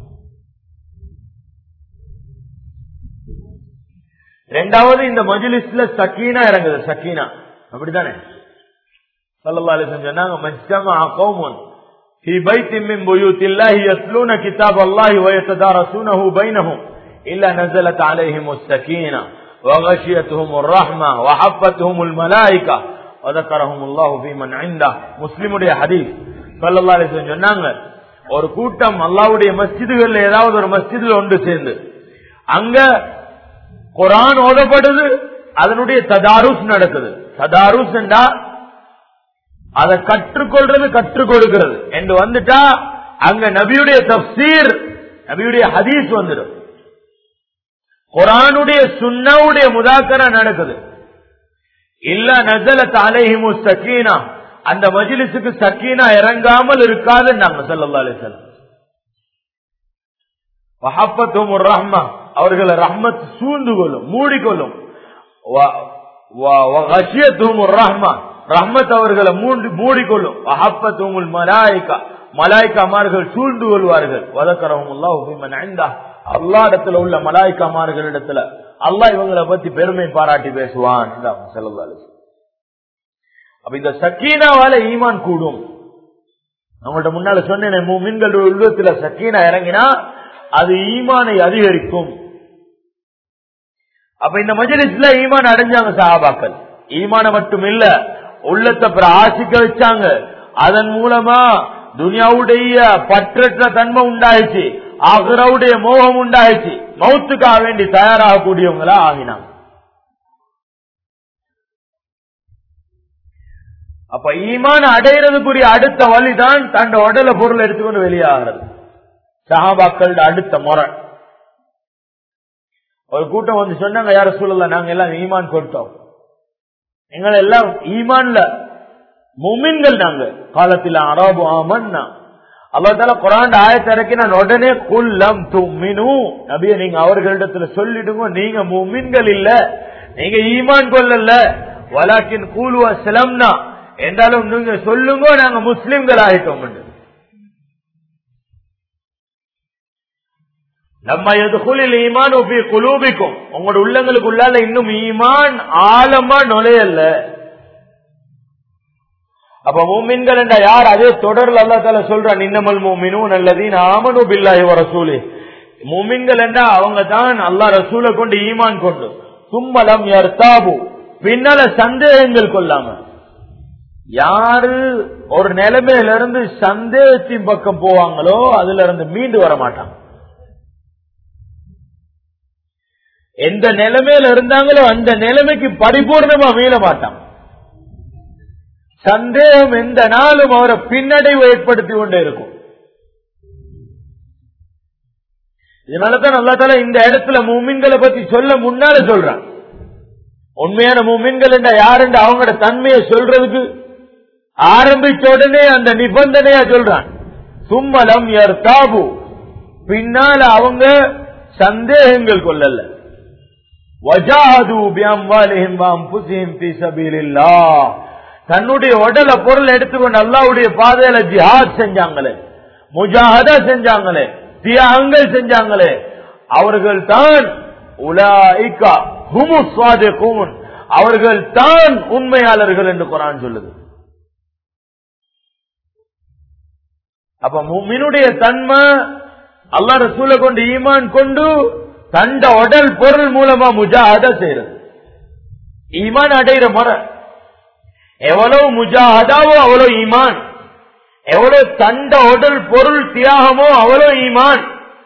ரெண்டாவது இந்த மஜிலிஸ்ல சக்கீனா இறங்குது சக்கீனா அப்படித்தானே சல்லா அலிசன் சொன்னாங்க மஜ்ஜமா கௌமுன் في بيت من بيوت الله يتلون كتاب الله ويتدارسونه بينهم إلا نزلت عليهم السكينة وغشيتهم الرحمة وحفتهم الملائكة முஸ்லிமுடைய ஹதீஸ் சல்லா அலிஸ்லாம் சொன்னாங்க ஒரு கூட்டம் அல்லாவுடைய மஸ்ஜிதுகள் ஏதாவது ஒரு மஸ்ஜிதில் ஒன்று சேர்ந்து அங்க குரான் ஓதப்படுது அதனுடைய ததாருஸ் நடக்குது ததாருஸ் என்றா அதை கற்றுக்கொள்றது கற்றுக் கொடுக்கிறது என்று வந்துட்டா அங்க நபியுடைய தப்சீர் நபியுடைய ஹதீஸ் வந்துடும் குரானுடைய சுண்ணாவுடைய முதாக்கரா நடக்குது இல்ல நஜல தலைஹிமு சக்கீனா அந்த மஜிலிசுக்கு சக்கீனா இறங்காமல் இருக்காது நாங்க சொல்லா அலிசல்லாம் வஹப்பத்தும் ரஹ்மா அவர்களை ரஹ்மத் சூழ்ந்து கொள்ளும் மூடிக்கொள்ளும் ரஹ்மா ரஹ்மத் அவர்களை மூடிக்கொள்ளும் வஹப்பத்தும் மலாய்க்கா மலாய்க்காமார்கள் சூழ்ந்து கொள்வார்கள் வதக்கரவும் அல்லா இடத்துல உள்ள மலாய்க்காமார்கள் இடத்துல அல்லாஹ் இவங்களை பத்தி பெருமை பாராட்டி பேசுவான் அப்ப இந்த சக்கீனாவால ஈமான் கூடும் அவங்கள்ட்ட முன்னால சொன்னேன் மீன்கள் உள்ளத்துல சக்கீனா இறங்கினா அது ஈமானை அதிகரிக்கும் அப்ப இந்த மஜலிஸ்ல ஈமான் அடைஞ்சாங்க சஹாபாக்கள் ஈமான மட்டும் இல்ல உள்ளத்தை ஆசிக்க வச்சாங்க அதன் மூலமா துனியாவுடைய பற்றற்ற தன்மை உண்டாயிடுச்சு ஆகுரவுடைய மோகம் உண்டாயிடுச்சு மௌத்துக்காக வேண்டி தயாராகக்கூடியவங்களா ஆகினாங்க அப்ப ஈமான அடையிறதுக்குரிய அடுத்த வழிதான் தன் உடல பொருள் எடுத்துக்கொண்டு வெளியாகிறது சஹாபாக்கள் அடுத்த முறை ஒரு கூட்டம் வந்து சொன்னாங்க யார சொல்லல நாங்க எல்லாம் ஈமான் கொடுத்தோம் எங்களை எல்லாம் ஈமான்ல முமின்கள் நாங்க காலத்தில் அரபு ஆமன்னா அல்லாத்தால குரான் ஆயத்தை இறக்கி நான் உடனே குல்லம் தும்மினு நபிய நீங்க அவர்களிடத்துல சொல்லிடுங்க நீங்க முமின்கள் இல்ல நீங்க ஈமான் கொள்ளல வலாக்கின் கூலுவ சிலம்னா என்றாலும் நீங்க சொல்லுங்க நாங்க முஸ்லிம்கள் ஆயிட்டோம் நம்ம எதுகுலில் ஈமான் ஒப்பி குலூபிக்கும் உங்களோட உள்ளங்களுக்கு உள்ளால இன்னும் ஈமான் ஆழமா நுழையல்ல அப்ப மூமின்கள் என்ற யார் அதே தொடர்ல அல்லா தால சொல்றான் இன்னமல் மூமினும் நல்லதீன் ஆமனு பில்லாஹி ரசூலி மூமின்கள் என்றா அவங்க தான் அல்லா ரசூலை கொண்டு ஈமான் கொண்டு தும்மலம் யர்தாபு பின்னால சந்தேகங்கள் கொள்ளாம யாரு ஒரு நிலைமையில இருந்து சந்தேகத்தின் பக்கம் போவாங்களோ அதுல இருந்து மீண்டு வர மாட்டாங்க எந்த நிலைமையில இருந்தாங்களோ அந்த நிலைமைக்கு பரிபூர்ணமா மீள மாட்டான் சந்தேகம் எந்த நாளும் அவரை பின்னடைவு ஏற்படுத்தி கொண்டே இருக்கும் இதனாலதான் நல்லா தால இந்த இடத்துல மூமின்களை பத்தி சொல்ல முன்னால சொல்றான் உண்மையான மூமின்கள் என்ற யார் என்ற அவங்களோட தன்மையை சொல்றதுக்கு ஆரம்பிச்ச உடனே அந்த நிபந்தனையா சொல்றான் சும்மலம் யார் தாபு பின்னால அவங்க சந்தேகங்கள் கொள்ளல தன்னுடைய உடல பொருள் எடுத்துக்கொண்டு அல்லாவுடைய பாதையில ஜிஹாத் செஞ்சாங்களே முஜாஹதா செஞ்சாங்களே தியாகங்கள் செஞ்சாங்களே அவர்கள் தான் உலாய்கா ஹுமு சுவாதே கூன் அவர்கள் தான் உண்மையாளர்கள் என்று குரான் சொல்லுது அப்ப முமினுடைய தன்மை அல்லா ரசூலை கொண்டு ஈமான் கொண்டு தண்ட உடல் பொருள் மூலமா முஜாஹத செய்யறது ஈமான் அடைகிற முறை எவ்வளவு முஜாஹதாவோ அவ்வளவு ஈமான் எவ்வளவு தண்ட உடல் பொருள் தியாகமோ அவ்வளவு ஈமான்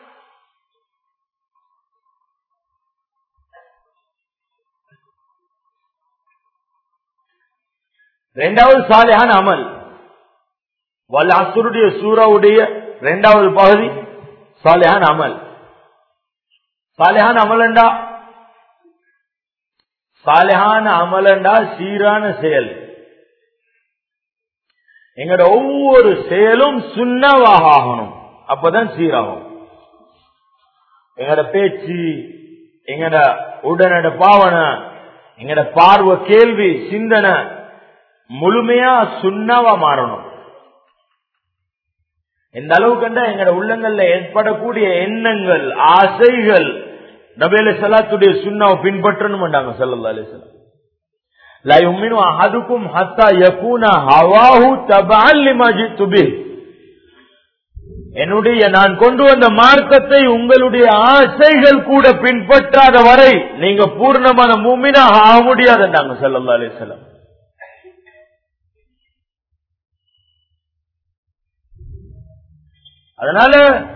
இரண்டாவது சாலையான அமல் வல் அசுருடைய சூறாவுடைய இரண்டாவது பகுதி சாலையான அமல் சாலையான அமலண்டா சாலையான அமலண்டா சீரான செயல் எங்கட ஒவ்வொரு செயலும் சுண்ணவாக ஆகணும் அப்பதான் சீராகும் எங்கட பேச்சு எங்கட உடனட பாவனை எங்கட பார்வை கேள்வி சிந்தனை முழுமையா சுண்ணாவா மாறணும் எந்த அளவுக்கு எங்கட உள்ளங்கள்ல ஏற்படக்கூடிய எண்ணங்கள் ஆசைகள் நபேல சலாத்துடைய சுண்ணாவை பின்பற்றணும் சல்லா அலிஸ்லாம் لا يؤمن أحدكم حتى يكون هواه تبعا لما جئت به என்னுடைய நான் கொண்டு வந்த மார்க்கத்தை உங்களுடைய ஆசைகள் கூட பின்பற்றாத வரை நீங்க பூர்ணமான மூமினாக ஆக முடியாதுன்றாங்க சல்லா அலிஸ்லாம் அதனால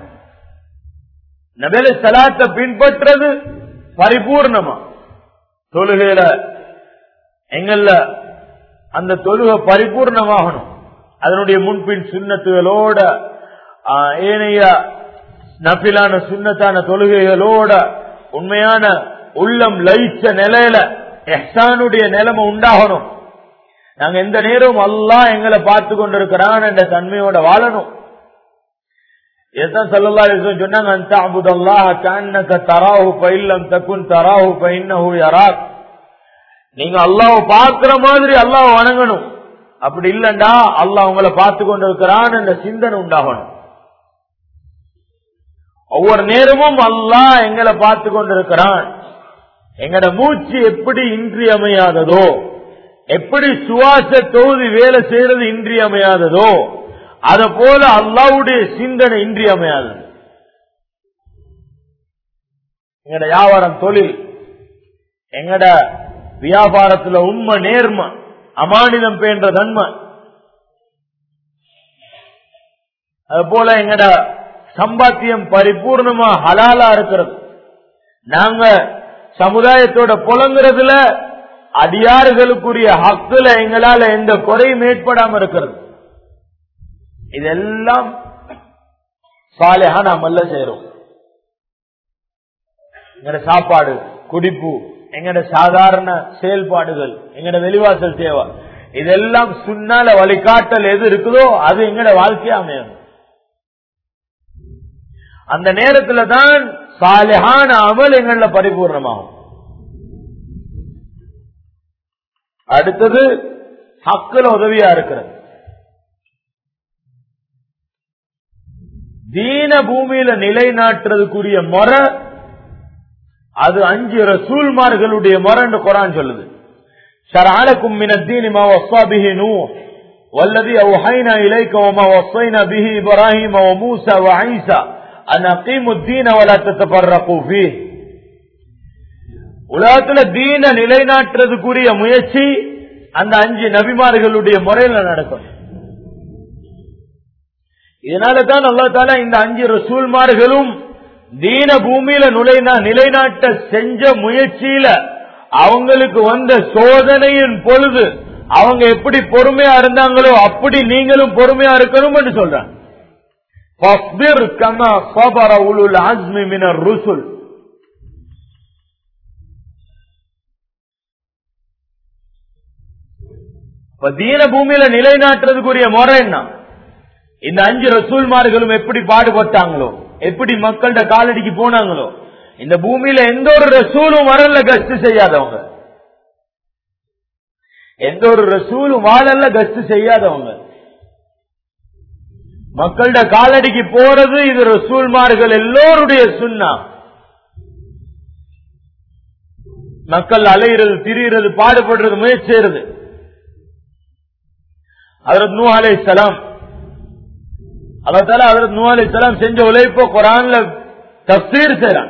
நபேல சலாத்தை பின்பற்றது பரிபூர்ணமா தொழுகையில எங்கள்ல அந்த தொழுகை பரிபூர்ணமாகணும் அதனுடைய முன்பின் சுண்ணத்துகளோட ஆஹ், ஏனைய நபிலான சுண்ணத்தான தொழுகைகளோட உண்மையான உள்ளம் லயிச்ச நிலையில எஹ்சானுடைய நிலைமை உண்டாகணும் நாங்க எந்த நேரம் அல்லாஹ் எங்களை பார்த்து கொண்டிருக்கிறான் என்ற தன்மையோட வாழணும் இதுதான் சல்லல்லா அலிஸ்லாம் சொன்னாங்க அந்த அபுதல்லாஹ் கண்ணக தராஹு பைல்லம் தக்குன் தராஹு பைன்னஹு யராக் நீங்க அல்லாஹ் பார்க்கிற மாதிரி அல்லாஹ் வணங்கணும் அப்படி இல்லண்டா அல்லாஹ் உங்களை பார்த்து கொண்டிருக்கிறான் என்ற சிந்தனை உண்டாகணும் ஒவ்வொரு நேரமும் அல்லாஹ் எங்களை பார்த்து கொண்டிருக்கிறான் எங்கட மூச்சு எப்படி இன்றியமையாததோ எப்படி சுவாச தொகுதி வேலை செய்யறது இன்றியமையாததோ அத போல அல்லாவுடைய சிந்தனை இன்றியமையாதது எங்கட வியாபாரம் தொழில் எங்கட வியாபாரத்துல உண்மை நேர்மை அமானிதம் பேன்ற நன்மை அது போல எங்கட சம்பாத்தியம் பரிபூர்ணமா ஹலாலா இருக்கிறது நாங்க சமுதாயத்தோட புலங்குறதுல அடியார்களுக்குரிய ஹக்குல எங்களால எந்த குறையும் ஏற்படாம இருக்கிறது இதெல்லாம் சாலையா நாம் எல்லாம் செய்யறோம் எங்கட சாப்பாடு குடிப்பு எங்கட சாதாரண செயல்பாடுகள் எங்கட வெளிவாசல் சேவை இதெல்லாம் சுண்ணால வழிகாட்டல் எது இருக்குதோ அது எங்கட வாழ்க்கையா அமையும் அந்த நேரத்துல தான் சாலையான அமல் எங்கள பரிபூர்ணமாகும் அடுத்தது ஹக்குல உதவியா இருக்கிறது தீன பூமியில நிலைநாட்டுறதுக்குரிய முறை அது அஞ்சு ரசூல்மார்களுடைய முறைன்னு குரான் சொல்லுது شرعلكم من الدين ما وصى به نوح والذي أوحينا إليك وما وصينا به إبراهيم وموسى وعيسى أن أقيموا الدين ولا تتفرقوا فيه உலகத்துல தீன நிலைநாட்டுறதுக்குரிய முயற்சி அந்த அஞ்சு நபிமார்களுடைய முறையில நடக்கும் இதனால தான் அல்லா தாலா இந்த அஞ்சு ரசூல்மார்களும் தீன பூமியில நுழைனா நிலைநாட்ட செஞ்ச முயற்சியில அவங்களுக்கு வந்த சோதனையின் பொழுது அவங்க எப்படி பொறுமையா இருந்தாங்களோ அப்படி நீங்களும் பொறுமையா இருக்கணும் என்று சொல்றாங்க فاصبر كما صبر أولو العزم من الرسل இப்ப தீன பூமியில நிலைநாட்டுறதுக்குரிய முறை என்ன இந்த அஞ்சு ரசூல்மார்களும் எப்படி பாடுபட்டாங்களோ எப்படி மக்கள்கிட்ட காலடிக்கு போனாங்களோ இந்த பூமியில எந்த ஒரு ரசூலும் வரல கஸ்ட் செய்யாதவங்க எந்த ஒரு ரசூலும் வாழல்ல கஸ்ட் செய்யாதவங்க மக்கள்கிட்ட காலடிக்கு போறது இது ரசூல்மார்கள் எல்லோருடைய சுண்ணா மக்கள் அலையிறது திரியிறது பாடுபடுறது முயற்சி செய்யறது அதற்கு நூ அலை சலாம் அதால அதற்கு நூ அலை சலாம் செஞ்ச உழைப்போ குரான்ல தப்சீர் செய்யறான்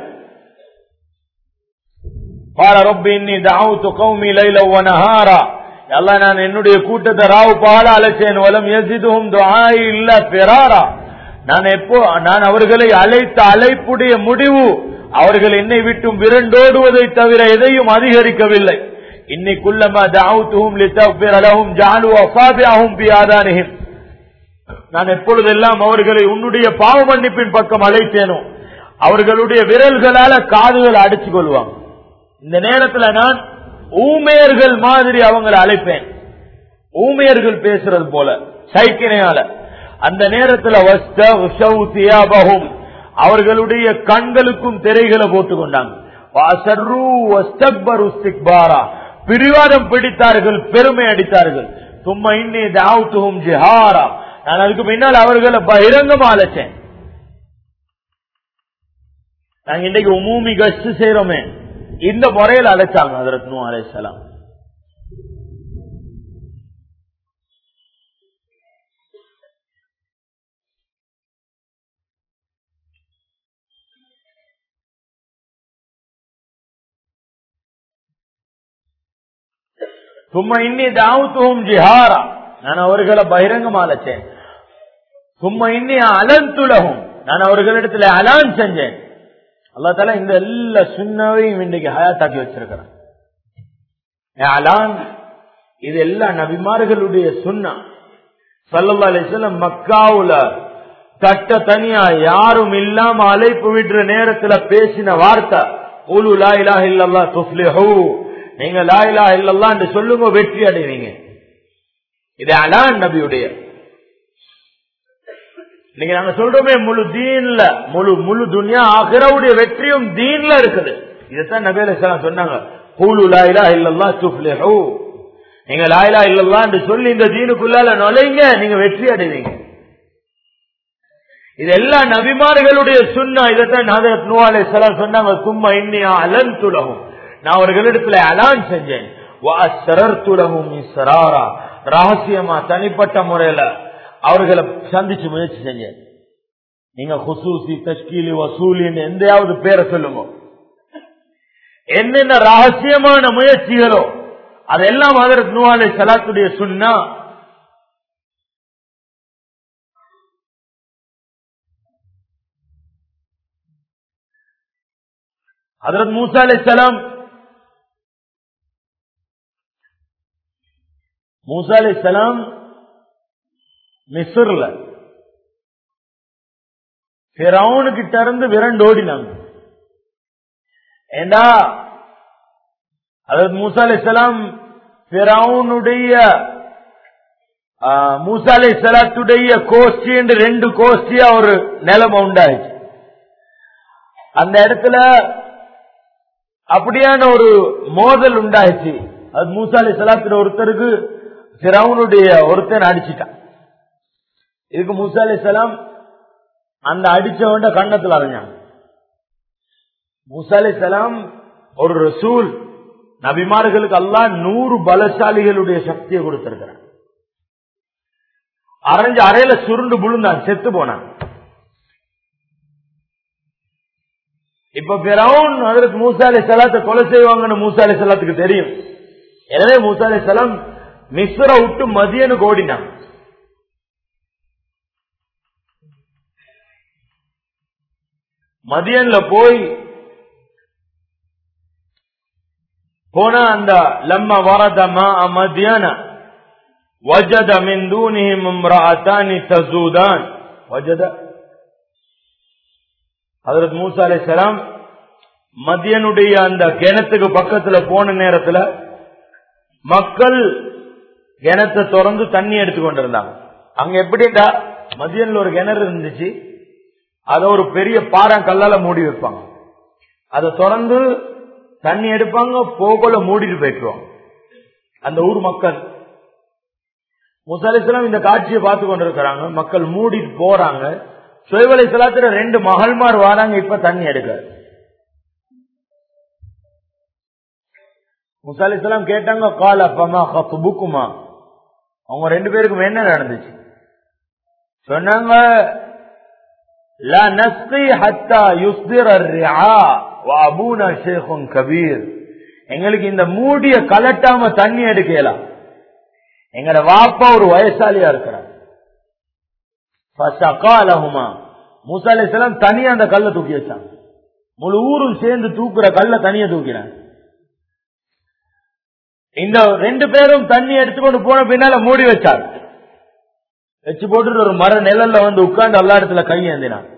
قال رب اني دعوت قومي ليلا ونهارا எல்லாம் நான் என்னுடைய கூட்டத்தை ராவு பால அழைச்சேன் வலம் எசிதும் துஆஇ இல்ல பிராரா நான் எப்போ நான் அவர்களை அழைத்த அழைப்புடைய முடிவு அவர்கள் என்னை விட்டும் விரண்டோடுவதை தவிர எதையும் அதிகரிக்கவில்லை இன்னைக்குள்ளமா தாவுத்துஹும் லித்தக்பிர லஹும் ஜஅலு அஸாபிஅஹும் ஃபி ஆதானிஹிம் நான் எப்பொழுதெல்லாம் அவர்களை உன்னுடைய பாவ மன்னிப்பின் பக்கம் அழைத்தேனோ அவர்களுடைய விரல்களால காதுகள் அடிச்சு கொள்வாங்க இந்த நேரத்துல நான் ஊமையர்கள் மாதிரி அவங்களை அழைப்பேன் ஊமையர்கள் பேசுறது போல சைக்கினையால அந்த நேரத்துல வஸ்தம் அவர்களுடைய கண்களுக்கும் திரைகளை போட்டுக் கொண்டாங்க பிரிவாதம் பிடித்தார்கள் பெருமை அடித்தார்கள் சும்மா இன்னி தாவுத்துகும் ஜிஹாரா நான் அதுக்கு பின்னால் அவர்களை பகிரங்கமா அழைச்சேன் நாங்க இன்னைக்கு உமூமி கஸ்ட் செய்யறோமே இந்த முறையில் அழைச்சாங்க அதற்கு நூ அலைசலாம் சும்மா இன்னி தாவுத்துவும் ஜிஹாரா நான் அவர்களை பகிரங்கமா அழைச்சேன் சும்மா இன்னி அலந்துலகும் நான் அவர்களிடத்துல அலான் செஞ்சேன் அல்லா தால இந்த எல்லா சுண்ணாவையும் இன்றைக்கு ஹயாத்தாக்கி வச்சிருக்கிறேன் அலான் இது எல்லா நபிமார்களுடைய சுண்ணா சல்லா அலிஸ்லம் மக்காவுல கட்ட தனியா யாரும் இல்லாம அழைப்பு விடுற நேரத்துல பேசின வார்த்தை உலு லா இலா இல்லல்லா துஃப்லிஹு நீங்க லா இலா இல்லல்லா என்று சொல்லுங்க வெற்றி அடைவீங்க இது அலான் நபியுடைய நீங்க நாங்க சொல்றோமே முழு தீன்ல முழு முழு துனியா ஆகிறவுடைய வெற்றியும் தீன்ல இருக்குது இதைத்தான் நபேல சொன்னாங்க கூலு லாயிலா இல்லல்லா துஃப்லிஹு நீங்க லாயிலா இல்லல்லா என்று சொல்லி இந்த தீனுக்குள்ளால நுழைங்க நீங்க வெற்றி அடைவீங்க இது எல்லா நபிமார்களுடைய சுண்ணா இதைத்தான் ஹதரத் நூ அலைஹிஸ்ஸலாம் சொன்னாங்க சும்மா இன்னியா அலன் துலகும் நான் அவர்களிடத்துல அலான் செஞ்சேன் துலகும் இஸ்ராரா ரகசியமா தனிப்பட்ட முறையில அவர்களை சந்திச்சு முயற்சி செஞ்சேன் நீங்க ஹுசூசி தஷ்கீலி வசூலின்னு எந்தையாவது பேரை சொல்லுங்க என்னென்ன ரகசியமான முயற்சிகளோ அதெல்லாம் அதற்கு நூலை சலாத்துடைய சுண்ணா அதற்கு மூசா அலை சலாம் மூசா அலை சலாம் மிஸ்ர்ல பிறவுனு கிட்ட இருந்து விரண்டு ஓடினாங்க ஏண்டா அதாவது மூசா அலை சலாம் பிறவுனுடைய மூசா அலை சலாத்துடைய கோஷ்டி என்று ரெண்டு கோஷ்டியா ஒரு நிலைமை உண்டாயிடுச்சு அந்த இடத்துல அப்படியான ஒரு மோதல் உண்டாயிடுச்சு அது மூசா அலை சலாத்துல ஒருத்தருக்கு பிறவுனுடைய ஒருத்தன் அடிச்சிட்டான் இதுக்கு மூசா அலி சலாம் அந்த அடிச்சவன்ட கண்ணத்தில் அறிஞ்சாங்க மூசா அலி சலாம் ஒரு ரசூல் நபிமார்களுக்கு எல்லாம் நூறு பலசாலிகளுடைய சக்தியை கொடுத்திருக்கிறான் அரைஞ்சு அறையில சுருண்டு புழுந்தான் செத்து போனான் இப்ப பிறவுன் அதற்கு மூசா அலி சலாத்தை கொலை செய்வாங்கன்னு மூசா அலி சலாத்துக்கு தெரியும் எனவே மூசா அலி சலாம் மிஸ்ர விட்டு மதியனுக்கு ஓடினான் மதியன்ல போய் போனா அந்த லம்ம வரத மா மதியான وجد من دونهم امرأتان تزودان وجد ஹதரத் மூசா அலைஹிஸ்ஸலாம் மதியனுடைய அந்த கிணத்துக்கு பக்கத்துல போன நேரத்துல மக்கள் கிணத்தை திறந்து தண்ணி எடுத்து கொண்டிருந்தாங்க அங்க எப்படிடா மதியன்ல ஒரு கிணறு இருந்துச்சு அத ஒரு பெரிய பாரம் கல்லால மூடி வைப்பாங்க அதை திறந்து தண்ணி எடுப்பாங்க போகல மூடிட்டு போயிட்டுருவாங்க அந்த ஊர் மக்கள் முசலிஸ்லாம் இந்த காட்சியை பார்த்து கொண்டிருக்கிறாங்க மக்கள் மூடிட்டு போறாங்க சுயவலை சலாத்துல ரெண்டு மகள்மார் வராங்க இப்ப தண்ணி எடுக்க முசாலிஸ்லாம் கேட்டாங்க கால் அப்பமா புக்குமா அவங்க ரெண்டு பேருக்கும் என்ன நடந்துச்சு சொன்னாங்க لا نسقي حتى يصدر الرعاء وابونا شيخ كبير எங்களுக்கு இந்த மூடிய கலட்டாம தண்ணி எடுக்கலாம் எங்கட வாப்பா ஒரு வயசாலியா இருக்கிறார் மூசா அலிஸ்லாம் தனியா அந்த கல்ல தூக்கி வச்சாங்க முழு ஊரும் சேர்ந்து தூக்குற கல்ல தனியா தூக்கினாங்க இந்த ரெண்டு பேரும் தண்ணி எடுத்துக்கொண்டு போன பின்னால மூடி வச்சார் வச்சு போட்டுட்டு ஒரு மர நிழல்ல வந்து உட்கார்ந்து எல்லா இடத்துல கையேந்தினான்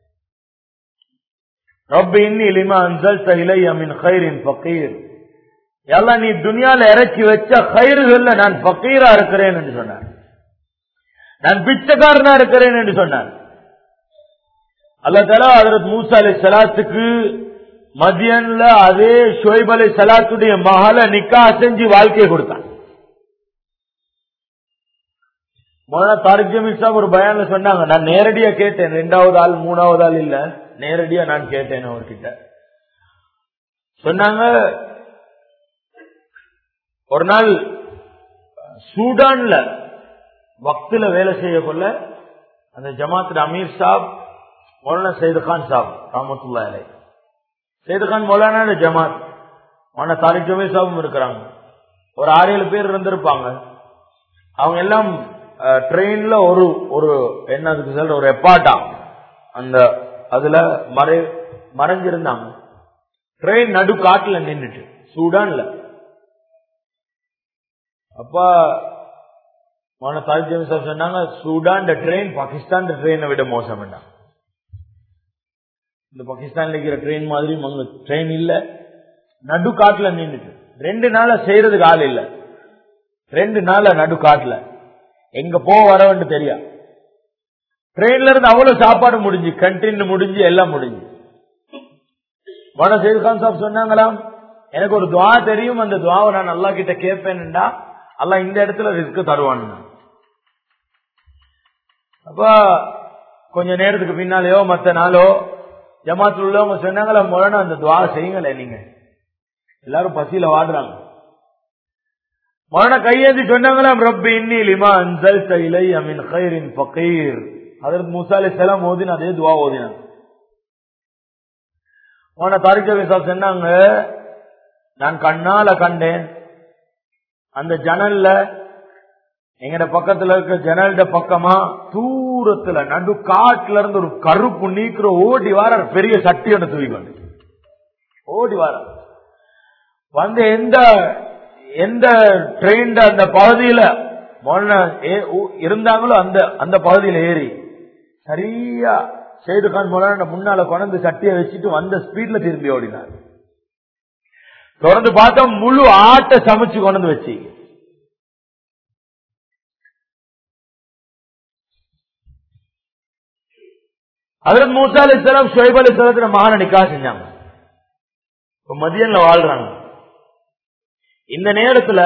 ரப்ப இன்னி லிமா அன்சல் இலைய மின் ஹைரின் ஃபக்கீர் எல்லாம் நீ துனியால இறக்கி வச்ச கயிறுகள்ல நான் ஃபக்கீரா இருக்கிறேன் என்று சொன்னார் நான் பிச்சைக்காரனா இருக்கிறேன் என்று சொன்னார் அல்ல தலா அதரத் மூசா அலி சலாத்துக்கு மதியன்ல அதே ஷோய்ப் அலி சலாத்துடைய மகள நிக்கா செஞ்சு வாழ்க்கையை கொடுத்தான் முதல்ல தாரிக் சாப் ஒரு பயான்ல சொன்னாங்க நான் நேரடியா கேட்டேன் ரெண்டாவது ஆள் மூணாவது ஆள் இல்ல நேரடியா நான் கேட்டேன் அவர்கிட்ட சொன்னாங்க ஒரு நாள் சூடான்ல வக்துல வேலை செய்ய கொள்ள அந்த ஜமாத் அமீர் சாப் மௌலானா சைது கான் சாப் ராமத்துல்லா அலை சைது கான் மௌலானா ஜமாத் மௌலானா தாரிக் ஜமீர் சாபும் இருக்கிறாங்க ஒரு ஆறு ஏழு பேர் இருந்திருப்பாங்க அவங்க எல்லாம் ட்ரெயின்ல ஒரு ஒரு என்ன அதுக்கு சொல்ற ஒரு எப்பாட்டா அந்த அதுல மறை மறைஞ்சிருந்தாங்க ட்ரெயின் நடு காட்டுல நின்றுட்டு சூடான்ல அப்ப மோன தாஜ் சொன்னாங்க சூடான் ட்ரெயின் பாகிஸ்தான் ட்ரெயினை விட மோசம் இந்த பாகிஸ்தான்ல இருக்கிற ட்ரெயின் மாதிரி அங்க ட்ரெயின் இல்ல நடு காட்டுல நின்றுட்டு ரெண்டு நாள செய்யறதுக்கு ஆள் இல்ல ரெண்டு நாள நடு காட்டுல எங்க போக வரவன்னு தெரியா ட்ரெயின்ல இருந்து அவ்வளவு சாப்பாடு முடிஞ்சு கண்டின் முடிஞ்சு எல்லாம் முடிஞ்சு மன சைதுகான் சாப் சொன்னாங்களாம் எனக்கு ஒரு துவா தெரியும் அந்த துவாவை நான் அல்லா கிட்ட கேட்பேன்டா அல்லா இந்த இடத்துல ரிஸ்க் தருவான் அப்ப கொஞ்ச நேரத்துக்கு பின்னாலேயோ மத்த நாளோ ஜமாத்துல உள்ளவங்க சொன்னாங்களா முரணா அந்த துவா செய்யுங்களே நீங்க எல்லாரும் பசியில வாடுறாங்க மரண கையேந்தி சொன்னாங்களாம் ரப்பி இன்னி லிமா அன்சல் இலை அமின் ஹைரின் பகீர் அதற்கு மூசாலி செலாம் ஓதின அதே துவா ஓதினாங்க மரண தாரிக்கவி சாப் சொன்னாங்க நான் கண்ணால கண்டேன் அந்த ஜன்னல்ல எங்கட பக்கத்துல இருக்க ஜன்னல்ட பக்கமா தூரத்துல நடு காட்டுல இருந்து ஒரு கருப்பு நீக்கிற ஓடி வார பெரிய சட்டியோட தூக்கி கொண்டு ஓடி வார வந்து எந்த எந்த ட்ரெயின் அந்த பகுதியில இருந்தாங்களோ அந்த அந்த பகுதியில ஏறி சரியா செய்துகான் மொழ முன்னால கொண்டு சட்டியை வச்சுட்டு வந்த ஸ்பீட்ல திரும்பி ஓடினார் தொடர்ந்து பார்த்தா முழு ஆட்டை சமைச்சு கொண்டு வச்சு அதற்கு மூசா அலி இஸ்லாம் ஷுவைப் அலி இஸ்லாத்துல மகான நிக்கா செஞ்சாங்க இப்ப மதியன்ல வாழ்றாங்க இந்த நேரத்துல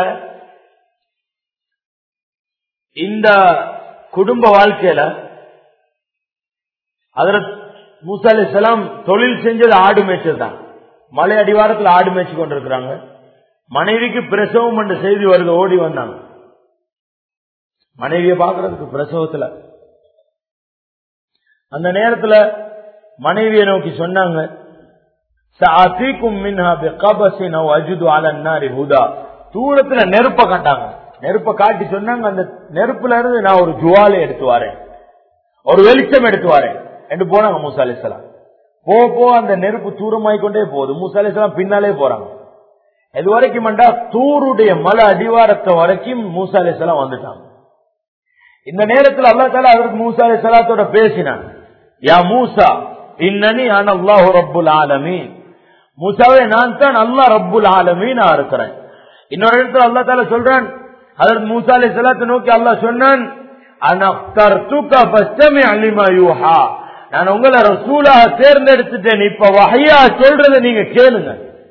இந்த குடும்ப வாழ்க்கையில அதுல மூசா அலி இஸ்லாம் தொழில் செஞ்சது ஆடு மேய்ச்சல் தான் மலை அடிவாரத்தில் ஆடு மேய்ச்சி கொண்டிருக்கிறாங்க மனைவிக்கு பிரசவம் என்ற செய்தி வருது ஓடி வந்தாங்க மனைவியை பாக்குறதுக்கு பிரசவத்துல அந்த நேரத்துல மனைவியை நோக்கி சொன்னாங்க தூரத்துல நெருப்ப காட்டாங்க நெருப்ப காட்டி சொன்னாங்க அந்த நெருப்புல இருந்து நான் ஒரு ஜுவாலை எடுத்து வரேன் ஒரு வெளிச்சம் எடுத்து வரேன் என்று போனாங்க மூசா அலிஸ்லாம் போ போ அந்த நெருப்பு தூரமாய் கொண்டே போகுது மூசா அலிஸ்லாம் பின்னாலே போறாங்க இது வரைக்கும் தூருடைய மலை அடிவாரத்தை வரைக்கும் மூசா அலிஸ்லாம் வந்துட்டாங்க இந்த நேரத்தில் அல்லா தாலா அதற்கு மூசா அலி சலாத்தோட பேசினான் யா மூசா இன்னனி ஆன அல்லாஹு ரப்புல் ஆலமீன் மூசாவே நான் தான் அல்லா ரப்புல் ஆலமீன் இருக்கிறேன் இன்னொரு இடத்துல அல்லா தாலா சொல்றான் அதற்கு மூசா அலி சலாத்தை நோக்கி அல்லாஹ் சொன்னான் நான் உங்களை ரசூலா தேர்ந்தெடுத்துட்டேன் இப்ப வகையா சொல்றதை நீங்க கேளுங்க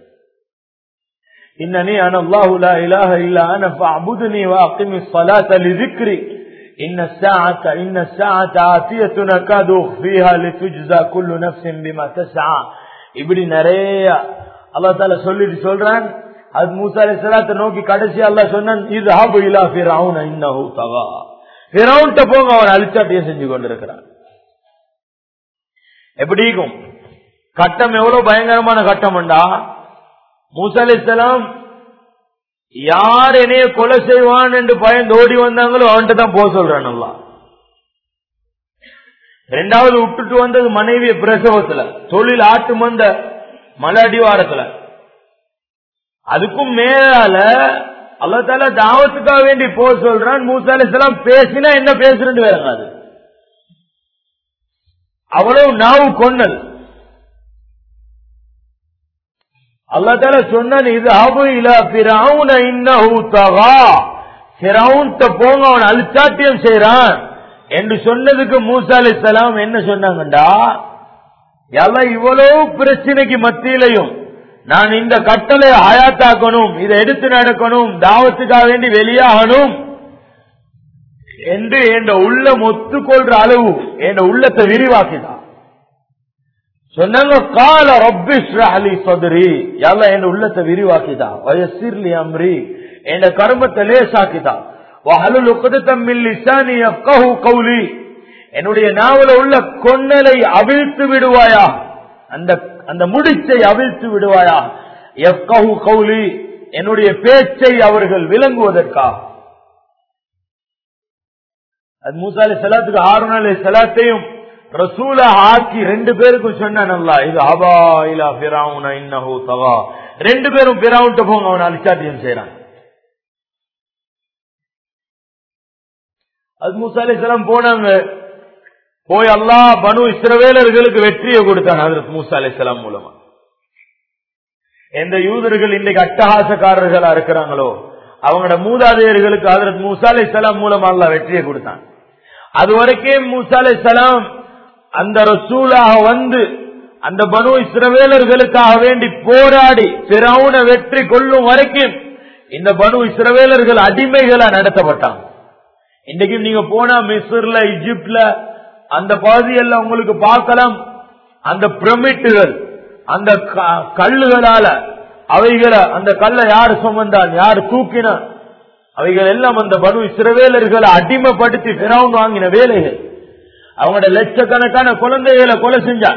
இன்னனி அன அல்லாஹு லா இலாஹ இல்லா அன ஃபஅபுதுனி வஅகிமி ஸலாத லிذிக்ரி إن الساعة إن الساعة آتية نكاد أخفيها لتجزى كل نفس بما تسعى இப்படி நிறைய அல்லா தால சொல்லிட்டு சொல்றான் அது மூசா அலி சலாத்தை நோக்கி கடைசி அல்லா சொன்னான் இது ஹாபு இலா ஃபிரவுன் இன்னஹு தகா ஃபிரவுன்ட்ட போங்க அவன் அழிச்சாட்டியே செஞ்சு கொண்டிருக்கிறான் எப்படி இருக்கும் கட்டம் எவ்வளவு பயங்கரமான கட்டம்டா மூசா அலி சலாம் யார் என்னைய கொலை செய்வான் என்று பயந்து ஓடி வந்தாங்களோ அவன்கிட்ட தான் போக சொல்றான் நல்லா ரெண்டாவது விட்டுட்டு வந்தது மனைவி பிரசவத்துல தொழில் ஆட்டு மந்த மலை அடிவாரத்துல அதுக்கும் மேலால அல்லா தால தாவத்துக்காக வேண்டி போக சொல்றான் மூசாலிசலாம் பேசினா என்ன பேசுறேன்னு வேறாங்க அது அவ்வளவு நாவு கொன்னல் அல்லா தால சொன்னான் இது அபு இல பிறவுன இன்னஹு தகா பிறவுன்ட்ட போங்க அவன் அழுச்சாட்டியம் செய்யறான் என்று சொன்னதுக்கு மூசா அலி சலாம் என்ன சொன்னாங்கண்டா எல்லாம் இவ்வளவு பிரச்சனைக்கு மத்தியிலையும் நான் இந்த கட்டளை ஆயாத்தாக்கணும் இதை எடுத்து நடக்கணும் தாவத்துக்காக வேண்டி வெளியாகணும் என்று என் உள்ளம் ஒத்துக்கொள்ற அளவு என் உள்ளத்தை விரிவாக்கிதான் சொன்னாங்க கால ரப்பிஸ்ரஹலி சதுரி யாரா என் உள்ளத்தை விரிவாக்கிதா வயசிர்லி அம்ரி என் கர்மத்தை லேசாக்கிதா வஹலுல் உக்தத்தம் மின் லிசானி யஃகஹு கௌலி என்னுடைய நாவல உள்ள கொன்னலை அவிழ்த்து விடுவாயா அந்த அந்த முடிச்சை அவிழ்த்து விடுவாயா யஃகஹு கௌலி என்னுடைய பேச்சை அவர்கள் விளங்குவதற்காக அது மூசா அலி சலாத்துக்கு ஆறுநாள் சலாத்தையும் ரசூல ஆக்கி ரெண்டு பேருக்கும் சொன்னான் அல்லா இது அபா இலா பிராவுன இன்னஹு தவா ரெண்டு பேரும் பிராவுன்ட்ட போங்க அவன் அலிச்சாட்டியம் செய்யறான் அது மூசா அலிஸ்லாம் போனாங்க போய் அல்லாஹ் பனு இஸ்ரவேலர்களுக்கு வெற்றியை கொடுத்தான் ஹதரத் மூசா அலிஸ்லாம் மூலமா எந்த யூதர்கள் இன்றைக்கு அட்டகாசக்காரர்களா இருக்கிறாங்களோ அவங்களோட மூதாதையர்களுக்கு ஹதரத் மூசா அலிஸ்லாம் மூலமா அல்லாஹ் வெற்றியை கொடுத்தான் அது வரைக்கும் மூசா அலிஸ்லாம் அந்த ரசூலாக வந்து அந்த பனு இஸ்ரவேலர்களுக்காக வேண்டி போராடி பிறவுன வெற்றி கொள்ளும் வரைக்கும் இந்த பனு இஸ்ரவேலர்கள் அடிமைகளா நடத்தப்பட்டாங்க இன்னைக்கு நீங்க போனா மிஸ்ர்ல இஜிப்ட்ல அந்த பகுதியெல்லாம் உங்களுக்கு பார்க்கலாம் அந்த பிரமிட்டுகள் அந்த க- கல்லுகளால அவைகளை அந்த கல்லை யார் சுமந்தான் யார் தூக்கினான் அவைகள் எல்லாம் அந்த பனு இஸ்ரவேலர்களை அடிமைப்படுத்தி பிறவுன் வாங்கின வேலைகள் அவங்களோட லட்சக்கணக்கான குழந்தைகளை கொலை செஞ்சான்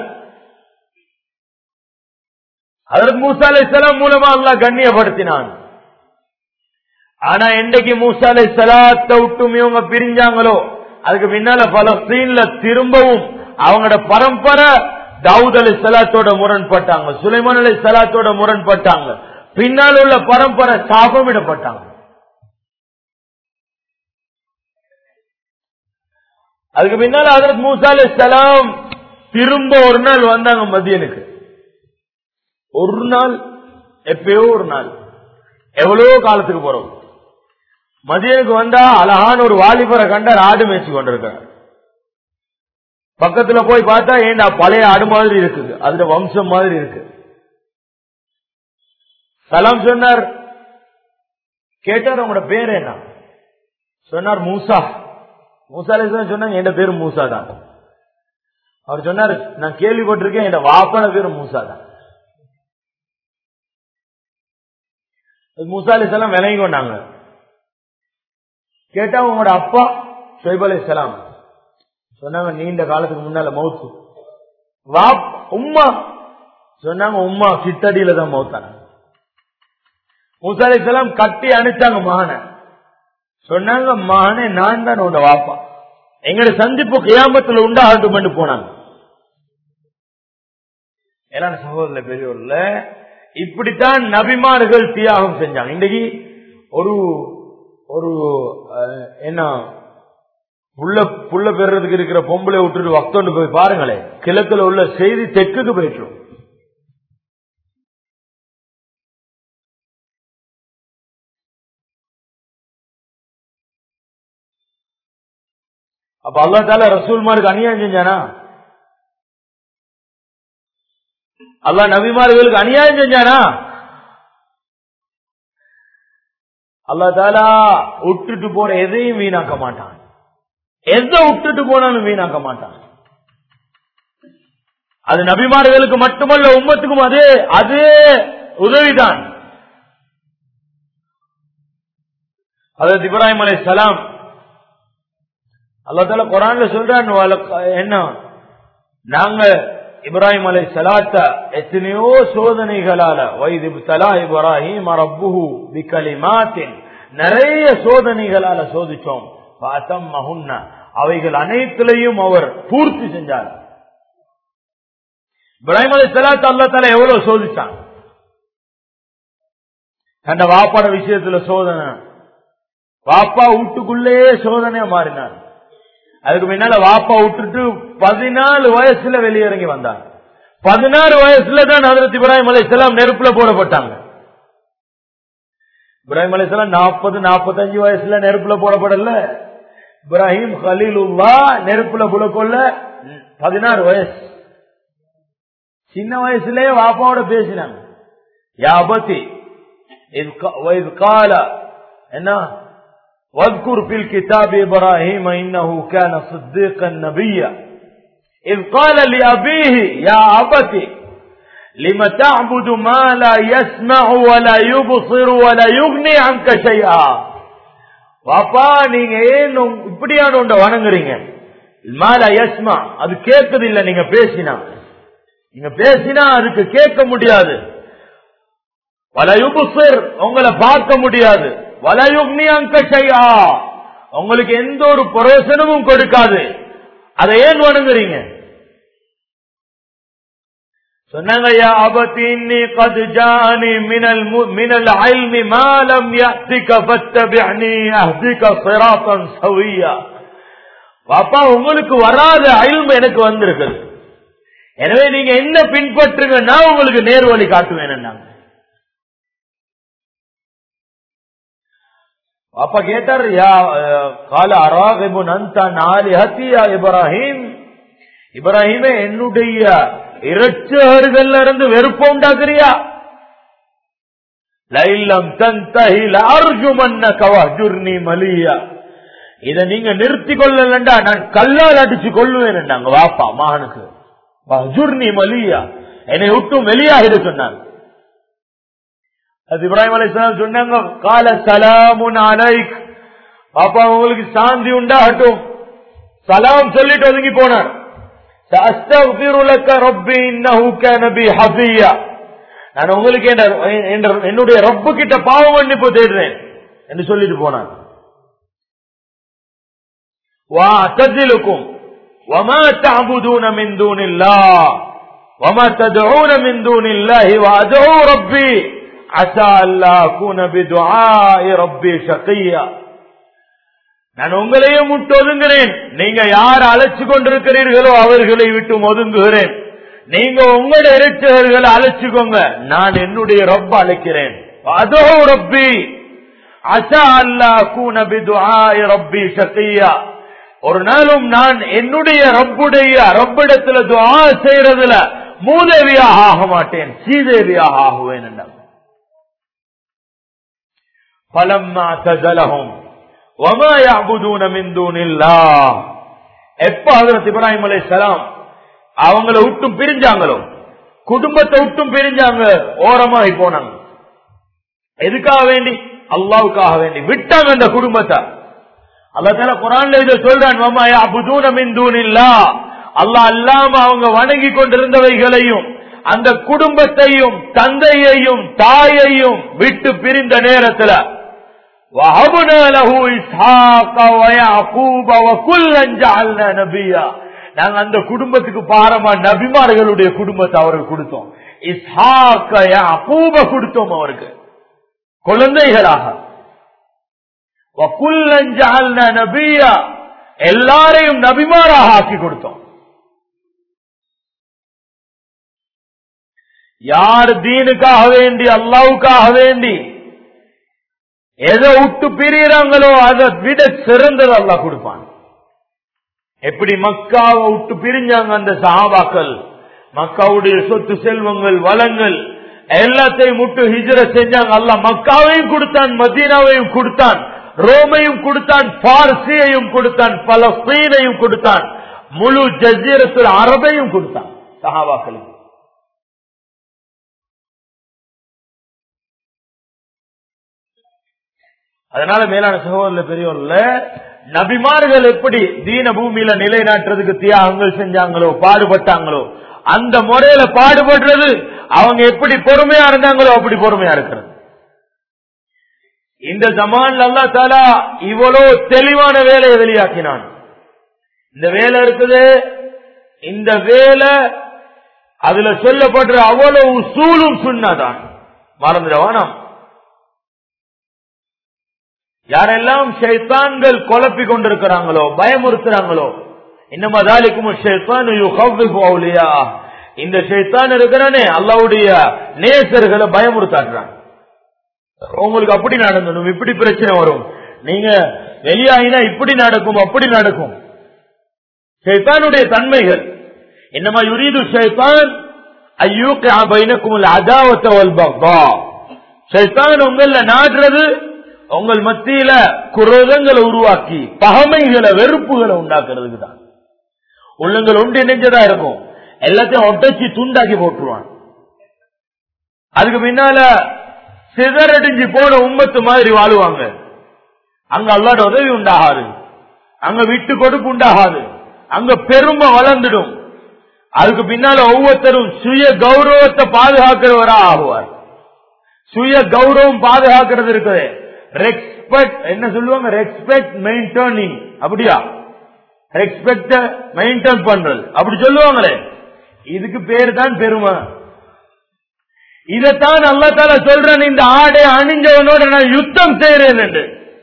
அதற்கு மூசா அலைஹிஸ்ஸலாம் மூலமா அல்லாஹ் கண்ணியப்படுத்தினான் ஆனா என்னைக்கு மூசா அலை சலாத்தை விட்டும் இவங்க பிரிஞ்சாங்களோ அதுக்கு பின்னால பலஸ்தீன்ல திரும்பவும் அவங்களோட பரம்பரை தாவூத் அலை சலாத்தோட முரண்பட்டாங்க சுலைமான் அலை சலாத்தோட முரண்பட்டாங்க பின்னால் உள்ள பரம்பரை சாபமிடப்பட்டாங்க அதுக்கு பின்னால அதற்கு மூசா அலை சலாம் திரும்ப ஒரு நாள் வந்தாங்க மதியனுக்கு ஒரு நாள் எப்பயோ ஒரு நாள் எவ்வளவோ காலத்துக்கு போறோம் மதியனுக்கு வந்தா அழகான ஒரு வாலிபரை கண்டார் ஆடு மேய்ச்சி கொண்டிருக்கிறார் பக்கத்துல போய் பார்த்தா ஏண்டா பழைய ஆடு மாதிரி இருக்குது அதுல வம்சம் மாதிரி இருக்கு சலாம் சொன்னார் கேட்டார் உங்களோட பேர் என்ன சொன்னார் மூசா மூசா அலிஸ்லாம் சொன்னாங்க என் பேரு மூசா தான் அவர் சொன்னார் நான் கேள்விப்பட்டிருக்கேன் என் வாப்பன பேரு மூசா தான் மூசா அலிஸ்லாம் விலகி கொண்டாங்க கேட்டா உங்களோட அப்பா ஷொய்ப் அலி சலாம் சொன்னாங்க நீண்ட காலத்துக்கு முன்னால மவுத்து வாப் உம்மா சொன்னாங்க உம்மா கிட்டடியில தான் மவுத்தான மூசா அலி சலாம் கட்டி அனுப்பிச்சாங்க மகனை சொன்னாங்க மகனே நான் தான் உன்னோட வாப்பா எங்களோட சந்திப்பு கியாமத்துல உண்டாகட்டும் போனாங்க எல்லாம் சகோதர பெரியவர்ல இப்படித்தான் நபிமார்கள் தியாகம் செஞ்சாங்க இன்னைக்கு ஒரு ஒரு அஹ், என்ன புள்ள புள்ள பெறதுக்கு இருக்கிற பொம்பளை விட்டுட்டு வக்தோண்டு போய் பாருங்களேன் கிழக்குல உள்ள செய்தி தெற்குக்கு போயிட்டுரும் அப்ப அல்லா தால ரசூல்மாருக்கு அநியாயம் செஞ்சானா அல்லாஹ் நபிமார்களுக்கு அநியாயம் செஞ்சானா அல்லா தாலா விட்டுட்டு போற எதையும் வீணாக்க மாட்டான் எதை விட்டுட்டு போனாலும் வீணாக்க மாட்டான் அது நபிமார்களுக்கு மட்டுமல்ல உம்மத்துக்கும் அதே அதே உதவிதான் அதாவது இப்ராஹிம் அலை சலாம் அல்லா தால குரான்ல சொல்றான் வலக்க- என்ன நாங்க இப்ராஹிம் அலை சலாத்த எத்தனையோ சோதனைகளால வைது தலா இப்ராஹிம் ரப்புஹு பிகலிமாத்தின் நிறைய சோதனைகளால சோதிச்சோம் பாத்தம் மகுன்ன அவைகள் அனைத்திலையும் அவர் பூர்த்தி செஞ்சார் இப்ராஹிம் அலை சலாத்த அல்லா தால எவ்வளவு சோதிச்சான் அந்த வாப்பாட விஷயத்துல சோதனை வாப்பா வீட்டுக்குள்ளேயே சோதனையா மாறினார் அதுக்கு முன்னால வாப்பா விட்டுட்டு பதினாலு வயசுல வெளியிறங்கி வந்தார் பதினாறு வயசுல தான் ஹதரத் இப்ராஹிம் அலைஹிஸ்ஸலாம் நெருப்புல போடப்பட்டாங்க இப்ராஹிம் அலைஹிஸ்ஸலாம் நாற்பது நாற்பத்தஞ்சு வயசுல நெருப்புல போடப்படல இப்ராஹிம் ஹலீலுல்லா நெருப்புல புலக்கொள்ள பதினாறு வயசு சின்ன வயசுலயே வாப்பாவோட பேசினாங்க யாபத்தி கால என்ன واذكر في الكتاب إبراهيم إنه كان صديقا نبيا إذ قال لأبيه يا أبت لم تعبد ما لا يسمع ولا يبصر ولا يغني عنك شيئا வாப்பா நீங்க ஏன் உங்க- இப்படியான ஒன்றை வணங்குறீங்க மாலா யஸ்மா அது கேட்கறது இல்ல நீங்க பேசினா நீங்க பேசினா அதுக்கு கேட்க முடியாது வலயுபுசர் உங்களை பார்க்க முடியாது வலயுக்னி அங்க செய்யா உங்களுக்கு எந்த ஒரு பிரயோசனமும் கொடுக்காது அதை ஏன் வணங்குறீங்க சொன்னாங்க யா அபதி இன்னி قد جاءني من الم... من العلم ما لم يأتك فاتبعني أهدك صراطا سويا பாப்பா உங்களுக்கு வராத அயல்ம எனக்கு வந்திருக்கு எனவே நீங்க என்ன பின்பற்றுங்க நான் உங்களுக்கு நேர் வழி காட்டுவேன் நாங்க அப்ப கேட்டார் யா கால அராகிபுன் அந்த நாலி ஹத்தியா இப்ராஹிம் இப்ராஹிமே என்னுடைய இரட்சகர்கள் இருந்து வெறுப்ப உண்டாக்குறியா லைலம் தந்தஹில அர்ஜுமன்ன கவஹ்ஜுர்னி மலியா இத நீங்க நிறுத்தி கொள்ளலண்டா நான் கல்லால் அடிச்சு கொள்ளுவேன் அங்க வாப்பா மகனுக்கு வஹ்ஜுர்னி மலியா என்னை விட்டும் வெளியாகிடு சொன்னாங்க அது இப்ராஹிம் அலைஹிஸ்ஸலாம் சொன்னாங்க கால சலாமுன் அலைக் பாப்பா உங்களுக்கு சாந்தி உண்டாகட்டும் சலாம் சொல்லிட்டு ஒதுங்கி போனார் سأستغفر لك ربي إنه كان بي حفيا நான் உங்களுக்கு என்னுடைய ரப்பு கிட்ட பாவ மன்னிப்பு தேடுறேன் என்று சொல்லிட்டு போனான் وَأَعْتَزِلُكُمْ وَمَا تَعْبُدُونَ مِن دُونِ اللَّهِ وَمَا تَدْعُونَ مِن دُونِ اللَّهِ وَأَدْعُو رَبِّي عَسَى أَلَّا أَكُونَ بِدُعَاءِ رَبِّي شَقِيًّا நான் உங்களையும் விட்டு ஒதுங்குகிறேன் நீங்க யார் அழைச்சு கொண்டிருக்கிறீர்களோ அவர்களை விட்டு ஒதுங்குகிறேன் நீங்க உங்களோட இறைச்சகர்களை அழைச்சுக்கோங்க நான் என்னுடைய ரப்ப அழைக்கிறேன் அதோ ரப்பி அசா அல்லா கூனபி ரப்பி சத்தியா ஒரு நாளும் நான் என்னுடைய ரப்புடைய ரப்பிடத்துல துஆ செய்யறதுல மூதேவியாக ஆக மாட்டேன் சீதேவியாக ஆகுவேன் என்ன பலம்மா தஜலகும் وما يعبدون من دون الله எப்ப ஹஜரத் இப்ராஹிம் அலைஹிஸ்ஸலாம் அவங்கள விட்டும் பிரிஞ்சாங்களோ குடும்பத்தை விட்டும் பிரிஞ்சாங்க ஓரமாகி போனாங்க எதுக்காக வேண்டி அல்லாவுக்காக வேண்டி விட்டாங்க அந்த குடும்பத்தை அல்லா குரான்ல இதை சொல்றான் மாமா யாபுதூன மின் தூனில்லாஹ் அல்லாஹ் அல்லாம அவங்க வணங்கி கொண்டிருந்தவைகளையும் அந்த குடும்பத்தையும் தந்தையையும் தாயையும் விட்டு பிரிந்த நேரத்துல وهبنا له إسحاق ويعقوب وكلا جعلنا نبيا நாங்க அந்த குடும்பத்துக்கு பாரமா நபிமார்களுடைய குடும்பத்தை அவருக்கு கொடுத்தோம் இஸ்ஹாக்க யாக்கூப கொடுத்தோம் அவருக்கு குழந்தைகளாக وكلا جعلنا نبيا எல்லாரையும் நபிமாராக ஆக்கி கொடுத்தோம் யார் தீனுக்காக வேண்டி அல்லாவுக்காக வேண்டி எதை விட்டு பிரியறாங்களோ அதை விட சிறந்தது அல்லா கொடுப்பான் எப்படி மக்காவை விட்டு பிரிஞ்சாங்க அந்த சஹாபாக்கள் மக்காவுடைய சொத்து செல்வங்கள் வளங்கள் எல்லாத்தையும் விட்டு ஹிஜர செஞ்சாங்க அல்ல மக்காவையும் கொடுத்தான் மதீனாவையும் கொடுத்தான் ரோமையும் கொடுத்தான் பார்சியையும் கொடுத்தான் பலஸ்தீனையும் கொடுத்தான் முழு ஜசீரத்தில் அரபையும் கொடுத்தான் சஹாபாக்களுக்கு அதனால மேலான சகோதர பெரியவர்ல நபிமார்கள் எப்படி தீன பூமியில நிலைநாட்டுறதுக்கு தியாகங்கள் செஞ்சாங்களோ பாடுபட்டாங்களோ அந்த முறையில பாடுபடுறது அவங்க எப்படி பொறுமையா இருந்தாங்களோ அப்படி பொறுமையா இருக்கிறது இந்த ஜமான்ல அல்லா தாலா இவ்வளவு தெளிவான வேலையை வெளியாக்கினான் இந்த வேலை இருக்குது இந்த வேலை அதுல சொல்லப்படுற அவ்வளவு சூழும் சுண்ணாதான் மறந்துடவானாம் யாரெல்லாம் ஷைத்தான்கள் குழப்பி கொண்டிருக்கிறாங்களோ பயமுறுத்துறாங்களோ இன்னும் அதாலிக்கும் இந்த ஷைத்தான் இருக்கிறானே அல்லாவுடைய நேசர்களை பயமுறுத்தாடுறான் உங்களுக்கு அப்படி நடந்தணும் இப்படி பிரச்சனை வரும் நீங்க வெளியாகினா இப்படி நடக்கும் அப்படி நடக்கும் ஷைத்தானுடைய தன்மைகள் என்னமா யுரீது ஷைத்தான் ஐயூக்கு பைனக்கும் அதாவத்த வல்பா ஷைத்தான் உங்கள நாடுறது உங்கள் மத்தியில குரோதங்களை உருவாக்கி பகமைகளை வெறுப்புகளை உண்டாக்குறதுக்கு தான் உள்ளங்கள் ஒன்று இணைஞ்சதா இருக்கும் எல்லாத்தையும் ஒட்டச்சி துண்டாக்கி போட்டுருவான் அதுக்கு பின்னால சிதறடிஞ்சு போன உம்மத்து மாதிரி வாழுவாங்க அங்க அல்லாட உதவி உண்டாகாது அங்க விட்டு கொடுப்பு உண்டாகாது அங்க பெருமை வளர்ந்துடும் அதுக்கு பின்னால ஒவ்வொருத்தரும் சுய கௌரவத்தை பாதுகாக்கிறவரா ஆகுவார் சுய கௌரவம் பாதுகாக்கிறது இருக்குது ரெஸ்பெக்ட் என்ன சொல்லுவாங்க ரெஸ்பெக்ட் மெயின்டர்னிங் அப்படியா ரெஸ்பெக்ட மெயின்டைன் பண்றது அப்படி சொல்லுவாங்களே இதுக்கு பேர் தான் பெருமை இதைத்தான் அல்லா தால சொல்றேன் இந்த ஆடை அணிஞ்சவனோட நான் யுத்தம் செய்யறேன் என்று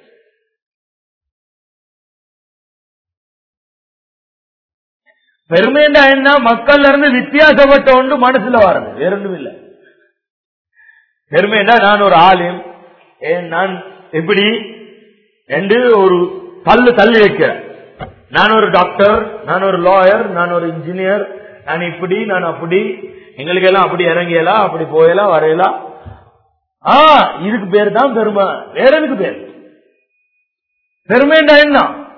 பெருமைண்டா என்ன மக்கள்ல இருந்து வித்தியாசப்பட்ட ஒன்று மனசுல வர்றது வேற ஒன்றும் இல்லை பெருமைண்டா நான் ஒரு ஆலயம் ஏன் நான் எப்படி என்று ஒரு தள்ளு தள்ளி வைக்கிறேன் நான் ஒரு டாக்டர் நான் ஒரு லாயர் நான் ஒரு இன்ஜினியர் நான் இப்படி நான் அப்படி எங்களுக்கு எல்லாம் அப்படி இறங்கியலாம் அப்படி போயலாம் வரையலாம் ஆ இதுக்கு பேர் தான் பெருமை வேற எதுக்கு பேர் பெருமைண்டா என்ன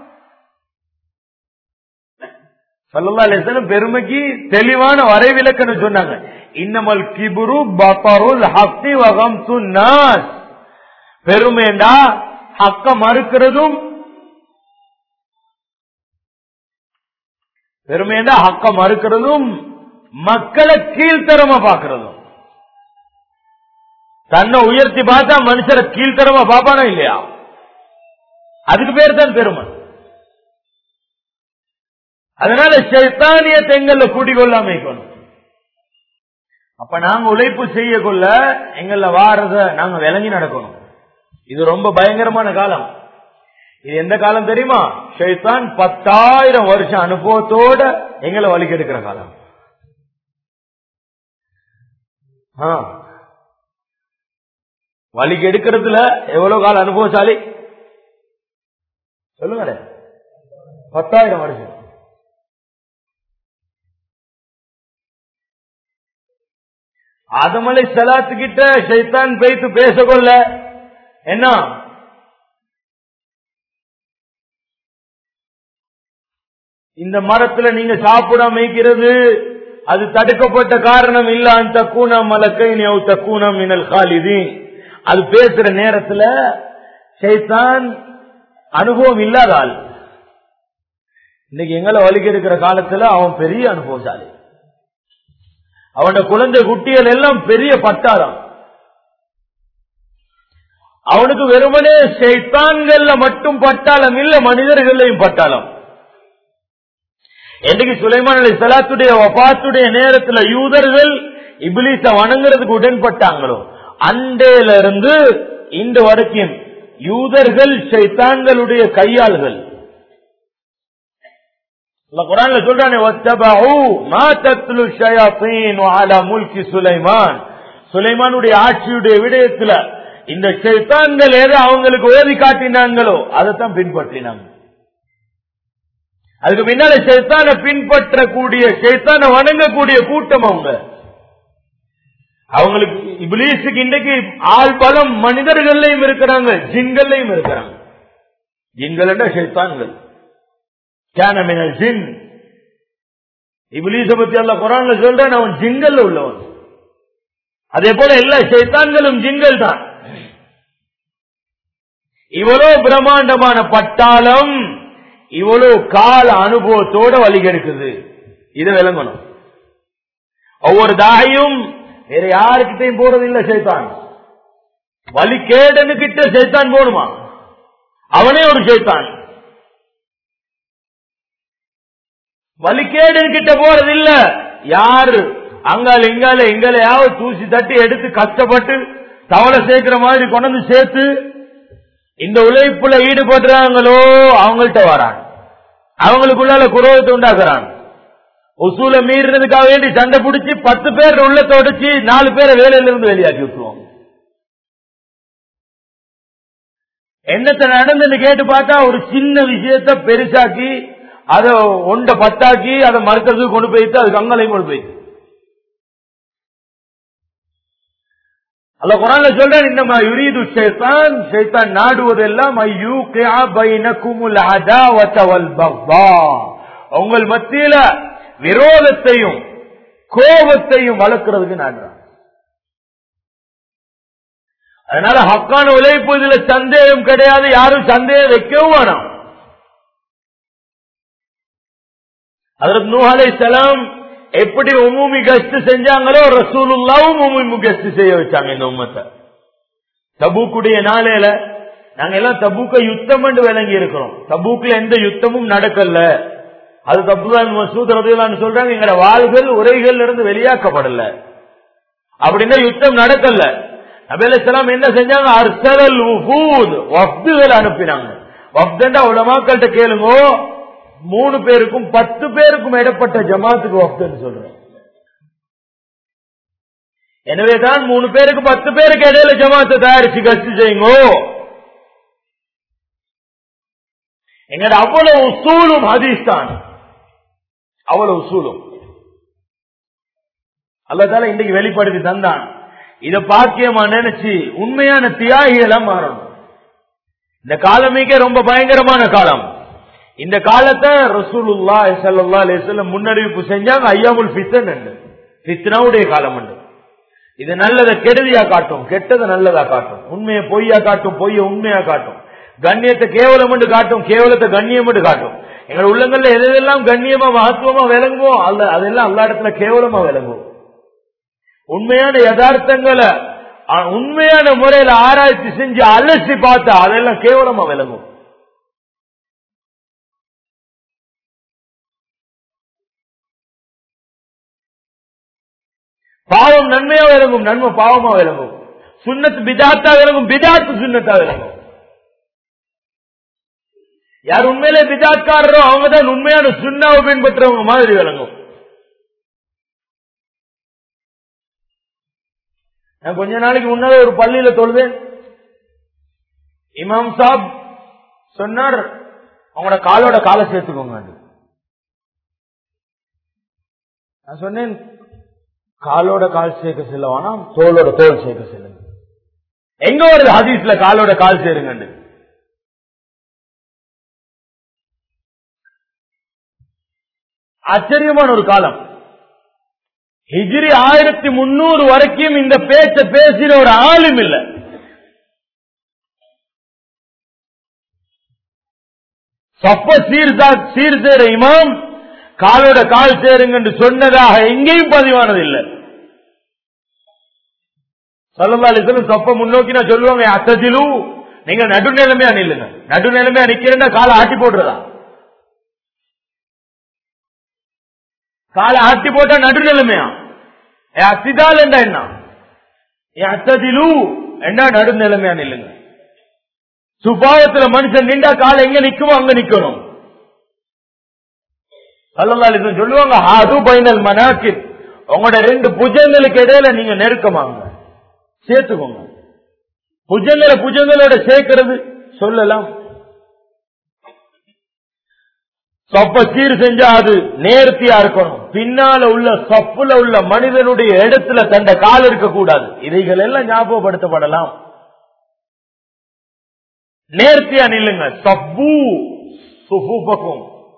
சல்லா அலிஸ்லாம் பெருமைக்கு தெளிவான வரைவிலக்கணம் சொன்னாங்க இன்னமல் கிபுரு பப்பருல் ஹக்தி வகம் சுன்னாஸ் பெருமைண்டா ஹக்க மறுக்கிறதும் பெருமைண்டா ஹக்க மறுக்கிறதும் மக்களை கீழ்த்தரமா பாக்குறதும் தன்னை உயர்த்தி பார்த்தா மனுஷரை கீழ்த்தரமா பாப்பானா இல்லையா அதுக்கு பேர் தான் பெருமை அதனால சைத்தானிய தெங்கல்ல கூட்டிக் கொள்ளாம இருக்கணும் அப்ப நாங்க உழைப்பு செய்ய கொள்ள எங்கள வாரத நாங்க விளங்கி நடக்கணும் இது ரொம்ப பயங்கரமான காலம் இது எந்த காலம் தெரியுமா ஷைத்தான் பத்தாயிரம் வருஷம் அனுபவத்தோட எங்களை வலிக்கெடுக்கிற காலம் வலிக்கு எடுக்கிறதுல எவ்வளவு கால அனுபவசாலி சொல்லுங்க பத்தாயிரம் வருஷம் ஆதமலை சலாத்துக்கிட்ட ஷைத்தான் போயிட்டு பேச கொள்ள என்ன இந்த மரத்துல நீங்க சாப்பிடாம வைக்கிறது அது தடுக்கப்பட்ட காரணம் இல்ல அந்த கூணம் மலக்கை தக்கூணம் மினல் காலிதி அது பேசுற நேரத்துல ஷைத்தான் அனுபவம் இல்லாத ஆள் இன்னைக்கு எங்களை வலிக்க இருக்கிற காலத்துல அவன் பெரிய அனுபவசாலி அவனோட குழந்தை குட்டிகள் எல்லாம் பெரிய பட்டாளம் அவனுக்கு வெறுமனே சைத்தான்கள்ல மட்டும் பட்டாளம் இல்ல மனிதர்களையும் பட்டாளம் என்னைக்கு சுலைமான் அலி சலாத்துடைய வபாத்துடைய நேரத்துல யூதர்கள் இபிலிச வணங்குறதுக்கு உடன்பட்டாங்களோ அண்டையில இருந்து இந்த வரைக்கும் யூதர்கள் சைத்தான்களுடைய கையாள்கள் குரான்ல சொல்றானே சுலைமான் சுலைமானுடைய ஆட்சியுடைய விடயத்துல இந்த சைத்தான்கள் எதை அவங்களுக்கு ஓதி காட்டினாங்களோ அதைத்தான் பின்பற்றினாங்க அதுக்கு பின்னால சைத்தான பின்பற்றக்கூடிய சைத்தான வணங்கக்கூடிய கூட்டம் அவங்க அவங்களுக்கு இபிலீஸுக்கு இன்றைக்கு ஆள் பலம் மனிதர்கள்லையும் இருக்கிறாங்க ஜின்கள்லையும் இருக்கிறாங்க ஜின்கள் சைத்தான்கள் கேனமின ஜின் இபிலீச பத்தி அல்ல குரான்ல சொல்றேன் அவன் ஜிங்கல்ல உள்ளவன் அதே போல எல்லா சைத்தான்களும் ஜிங்கல் தான் இவ்வளவு பிரம்மாண்டமான பட்டாளம் இவ்வளவு கால அனுபவத்தோட வழிகெடுக்குது இதை விளங்கணும் ஒவ்வொரு தாயும் வேற யாருக்கிட்டையும் போறது இல்ல சைத்தான் வலிகேடனு கிட்ட சைத்தான் போடுமா அவனே ஒரு சைத்தான் வலிகேடன் கிட்ட போறது இல்ல யாரு அங்கால இங்கால எங்களையாவது தூசி தட்டி எடுத்து கஷ்டப்பட்டு தவளை சேர்க்கிற மாதிரி கொண்டு சேர்த்து இந்த உழைப்புல ஈடுபடுறாங்களோ அவங்கள்ட்ட வரான் அவங்களுக்குள்ளால குரோகத்தை உண்டாக்குறான் உசூல மீறினதுக்காக வேண்டி சண்டை பிடிச்சி பத்து பேர் உள்ள தொடச்சு நாலு பேரை வேலையில இருந்து வெளியாக்கி விட்டுருவோம் என்னத்தை நடந்துன்னு கேட்டு பார்த்தா ஒரு சின்ன விஷயத்த பெருசாக்கி அதை ஒண்ட பத்தாக்கி அதை மறுக்கிறதுக்கு கொண்டு போயிட்டு அது கங்கலையும் கொண்டு போயிட்டு அல்ல குரான்ல சொல்றேன் இந்த யுரீது ஷைத்தான் ஷைத்தான் நாடுவதெல்லாம் ஐயூ பைனகுமுல் அதாவத வல் பக்தா உங்கள் மத்தியில விரோதத்தையும் கோபத்தையும் வளர்க்கிறதுக்கு நாடுறான் அதனால ஹக்கான உழைப்பு இதுல சந்தேகம் கிடையாது யாரும் சந்தேகம் வைக்கவும் வேணாம் அதற்கு நூஹலை சலாம் எப்படி உமூமி கஸ்ட் செஞ்சாங்களோ ரசூலுல்லாவும் உமூமி கஸ்ட் செய்ய வச்சாங்க இந்த உம்மத்தை தபூக்குடைய நாளையில நாங்க எல்லாம் தபூக்க யுத்தம் என்று விளங்கி இருக்கிறோம் தபூக்ல எந்த யுத்தமும் நடக்கல அது தப்புதான் மசூத் ரதிலான்னு சொல்றாங்க எங்களோட வாள்கள் உரைகள் இருந்து வெளியாக்கப்படல அப்படின்னா யுத்தம் நடக்கல நபேலாம் என்ன செஞ்சாங்க அர்சலல் உஃபூத் வஃப்துகள் அனுப்பினாங்க வஃப்துண்டா உலமாக்கள்கிட்ட கேளுங்க மூணு பேருக்கும் பத்து பேருக்கும் இடப்பட்ட ஜமாத்துக்கு வஃப்துன்னு சொல்றேன் எனவேதான் மூணு பேருக்கு பத்து பேருக்கு இடையில ஜமாத்தை தயாரிச்சு கட்சி செய்யுங்க எங்கட அவ்வளவு உசூலும் ஹதீஸ் தான் அவ்வளவு உசூலும் அல்லதால இன்னைக்கு வெளிப்படுத்தி தந்தான் இத பாக்கியமா நினைச்சு உண்மையான தியாகிகளா மாறணும் இந்த காலமேக்கே ரொம்ப பயங்கரமான காலம் இந்த காலத்தை ரசூலுல்லா சல்லா அலிஸ்லம் முன்னறிவிப்பு செஞ்சாங்க ஐயாமுல் பித்தன் பித்தனாவுடைய காலம் உண்டு இது நல்லதை கெடுதியா காட்டும் கெட்டதை நல்லதா காட்டும் உண்மையை பொய்யா காட்டும் பொய்ய உண்மையா காட்டும் கண்ணியத்தை கேவலம் என்று காட்டும் கேவலத்தை கண்ணியம் என்று காட்டும் எங்கள் உள்ளங்கள்ல எதெல்லாம் கண்ணியமா மகத்துவமா விளங்குவோம் அல்ல அதெல்லாம் எல்லா இடத்துல கேவலமா விளங்குவோம் உண்மையான யதார்த்தங்களை அஹ், உண்மையான முறையில ஆராய்ச்சி செஞ்சு அலசி பார்த்தா அதெல்லாம் கேவலமா விளங்கும் பாவம் நன்மையா விளங்கும் நன்மை பாவமா விளங்கும் சுண்ணத்து பிதாத்தா விளங்கும் பிதாத்து சுண்ணத்தா விளங்கும் யார் உண்மையிலே பிதாத்காரரோ அவங்க தான் உண்மையான சுண்ணாவை பின்பற்றவங்க மாதிரி விளங்கும் நான் கொஞ்ச நாளைக்கு முன்னாலே ஒரு பள்ளியில தொழுதேன் இமாம் சாப் சொன்னார் அவங்களோட காலோட காலை சேர்த்துக்கோங்க நான் சொன்னேன் காலோட கால் சேர்க்க செல்ல வேணாம் தோளோட தோல் சேர்க்க செல்லுங்க எங்க வருது ஹதீஸ்ல காலோட கால் சேருங்க ஆச்சரியமான ஒரு காலம் ஹிஜ்ரி ஆயிரத்தி முன்னூறு வரைக்கும் இந்த பேச்ச பேசின ஒரு ஆளும் இல்ல சப்ப சீர்தா சீர்சேர இமாம் காலோட கால் சேருங்க என்று சொன்னதாக எங்கேயும் பதிவானது இல்லை சொல்லலாம் சொப்ப முன்னோக்கி நான் சொல்லுவாங்க அத்ததிலும் நீங்க நடுநிலைமையா நில்லுங்க நடுநிலைமையா நிக்கிறேன்னா காலை ஆட்டி போடுறதா காலை ஆட்டி போட்டா நடுநிலைமையா என் அத்திதால் என்ன என்ன என் அத்ததிலு என்ன நடுநிலைமையா நில்லுங்க சுபாவத்துல மனுஷன் நின்றா காலை எங்க நிக்குமோ அங்க நிக்கணும் அல்லல்லாலிசன் சொல்லுவாங்க அது பைனல் மனாக்கில் உங்களோட ரெண்டு புஜங்களுக்கு இடையில நீங்க நெருக்கமாங்க சேர்த்துக்கோங்க புஜங்களை புஜங்களோட சேர்க்கிறது சொல்லலாம் சொப்ப சீர் செஞ்சா அது நேர்த்தியா இருக்கணும் பின்னால உள்ள சொப்புல உள்ள மனிதனுடைய இடத்துல தண்ட கால் இருக்க கூடாது இதைகள் எல்லாம் ஞாபகப்படுத்தப்படலாம் நேர்த்தியா நில்லுங்க சப்பு சுபுபகும்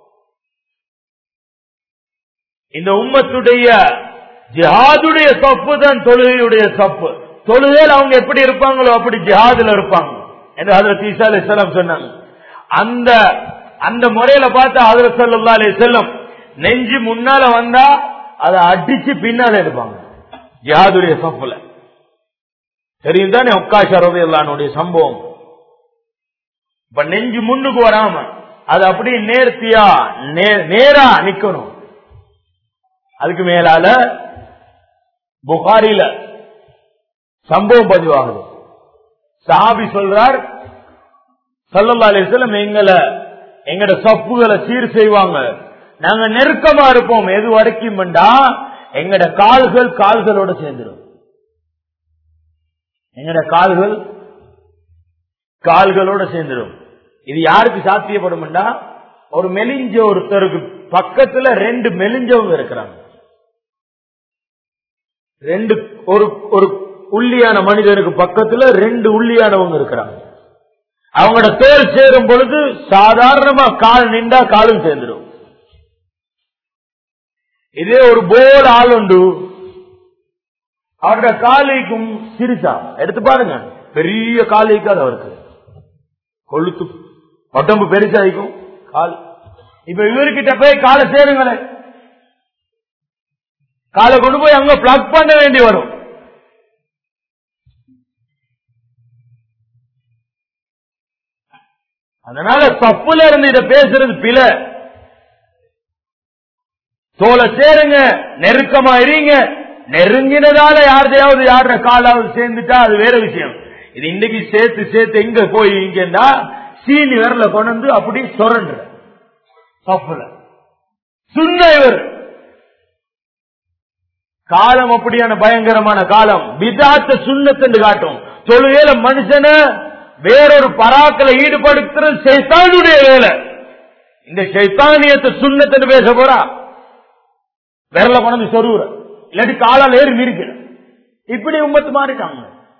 இந்த உம்மத்துடைய ஜிஹாதுடைய சப்பு தான் தொழுகையுடைய சப்பு தொழுகையில் அவங்க எப்படி இருப்பாங்களோ அப்படி ஜிஹாதுல இருப்பாங்க என்று அதில் தீசா அலி சொன்னாங்க அந்த அந்த முறையில பார்த்தா அதுல சொல்லா அலி செல்லம் நெஞ்சு முன்னால வந்தா அதை அடிச்சு பின்னால எடுப்பாங்க ஜிஹாதுடைய சப்புல தெரியும் தானே உக்காஷ ரவியல்லானுடைய சம்பவம் இப்ப நெஞ்சு முன்னுக்கு வராம அது அப்படியே நேர்த்தியா நே- நேரா நிக்கணும் அதுக்கு மேலால புகாரில சம்பவம் பதிவாகுது சாபி சொல்றார் சல்லல்லா அலிஸ்லம் எங்களை எங்கட சப்புகளை சீர் செய்வாங்க நாங்க நெருக்கமா இருப்போம் எது வரைக்கும் எங்கட கால்கள் கால்களோட சேர்ந்துடும் எங்கட கால்கள் கால்களோட சேர்ந்துடும் இது யாருக்கு சாத்தியப்படும்டா ஒரு மெலிஞ்ச ஒருத்தருக்கு பக்கத்துல ரெண்டு மெலிஞ்சவங்க இருக்கிறாங்க ரெண்டு ஒரு ஒரு உள்ளியான மனிதனுக்கு பக்கத்துல ரெண்டு உள்ளியானவங்க இருக்கிறாங்க அவங்களோட தோல் சேரும் பொழுது சாதாரணமா கால் நின்றா காலும் சேர்ந்துடும் இதே ஒரு போல் ஆள் உண்டு அவரோட காலைக்கும் சிரிச்சா எடுத்து பாருங்க பெரிய காலைக்காது அவருக்கு கொழுத்து உடம்பு பெருசாயிக்கும் கால் இப்ப இவர்கிட்ட போய் காலை சேருங்களேன் காலை கொண்டு போய் அங்க பிளக் பண்ண வேண்டி வரும் அதனால தப்புல இருந்து இத பேசுறது பில தோலை சேருங்க நெருக்கமா இருங்க நெருங்கினதால யார்தையாவது யார காலாவது சேர்ந்துட்டா அது வேற விஷயம் இது இன்னைக்கு சேர்த்து சேர்த்து எங்க போய் இங்கன்னா சீனி விரல கொண்டு வந்து அப்படி சொரண்டு தப்புல சுண்ண இவர் காலம் அப்படியான பயங்கரமான காலம் விதாத்த சுண்ணத்தென்று காட்டும் தொழுகையில மனுஷன வேறொரு பராக்களை ஈடுபடுத்துறது சைத்தானுடைய வேலை இந்த சைத்தானியத்தை சுண்ணத்தென்று பேச போறா விரல கொண்டு சொருவுற இல்லாட்டி காலால் ஏறி மிரிக்கிற இப்படி உம்மத்து மாறிட்டாங்க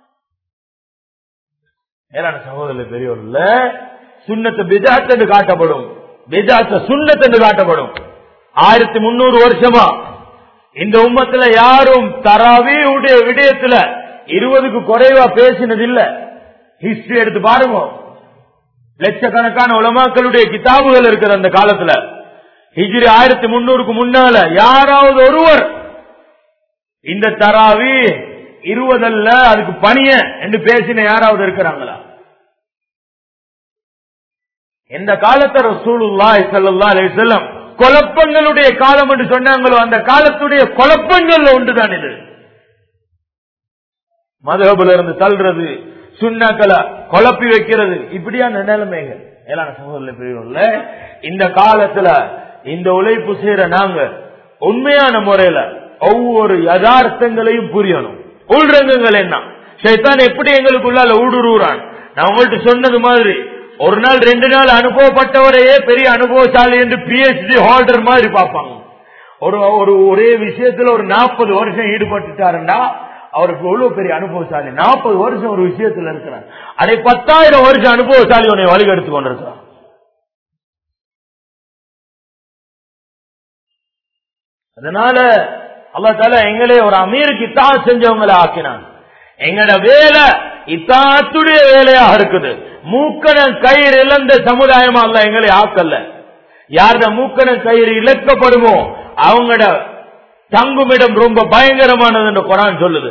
மேலான சகோதரர் பெரியவர்ல சுண்ணத்தை பிஜாத் என்று காட்டப்படும் பிஜாத்த சுண்ணத் என்று காட்டப்படும் ஆயிரத்தி முன்னூறு வருஷமா இந்த உம்மத்துல யாரும் தராவே உடைய விடயத்துல இருபதுக்கு குறைவா பேசினது இல்ல ஹிஸ்டரி எடுத்து பாருங்க லட்சக்கணக்கான உலமாக்களுடைய கிதாபுகள் இருக்குது அந்த காலத்துல ஹிஜ்ரி ஆயிரத்தி முன்னூறுக்கு முன்னால யாராவது ஒருவர் இந்த தராவி இருபதல்ல அதுக்கு பணிய என்று பேசின யாராவது இருக்கிறாங்களா எந்த காலத்தை ரசூலுல்லாஹி ஸல்லல்லாஹு அலைஹி வஸல்லம் குழப்பங்களுடைய காலம் என்று சொன்னாங்களோ அந்த காலத்துடைய குழப்பங்கள் ஒன்றுதான் இது மதகுல இருந்து தள்ளுறது சுண்ணாக்களை குழப்பி வைக்கிறது இப்படியான நிலைமைகள் மேலான சகோதரர் பிரிவுல இந்த காலத்துல இந்த உழைப்பு செய்யற நாங்க உண்மையான முறையில ஒவ்வொரு யதார்த்தங்களையும் புரியணும் உள்ரங்கங்கள் என்ன சைத்தான் எப்படி எங்களுக்குள்ளால ஊடுருவான் நான் உங்கள்ட்ட சொன்னது மாதிரி ஒரு நாள் ரெண்டு நாள் அனுபவப்பட்டவரையே பெரிய அனுபவசாலி என்று பிஹெச்டி ஹோல்டர் மாதிரி பார்ப்பாங்க ஒரு ஒரு ஒரே விஷயத்துல ஒரு நாற்பது வருஷம் ஈடுபட்டுட்டாருன்னா அவருக்கு எவ்வளவு பெரிய அனுபவசாலி நாற்பது வருஷம் ஒரு விஷயத்துல இருக்கிறார் அதை பத்தாயிரம் வருஷம் அனுபவசாலி உன்னை வழிகெடுத்து கொண்டிருக்கிறான் அதனால அல்லா தால எங்களே ஒரு அமீருக்கு இத்தா செஞ்சவங்களை ஆக்கினான் எங்கட வேலை இத்தாத்துடைய வேலையாக இருக்குது மூக்கன கயிறு இழந்த சமுதாயமா அல்ல எங்களை ஆக்கல்ல யாருட மூக்கன கயிறு இழக்கப்படுமோ அவங்களோட தங்குமிடம் ரொம்ப பயங்கரமானது என்று குரான் சொல்லுது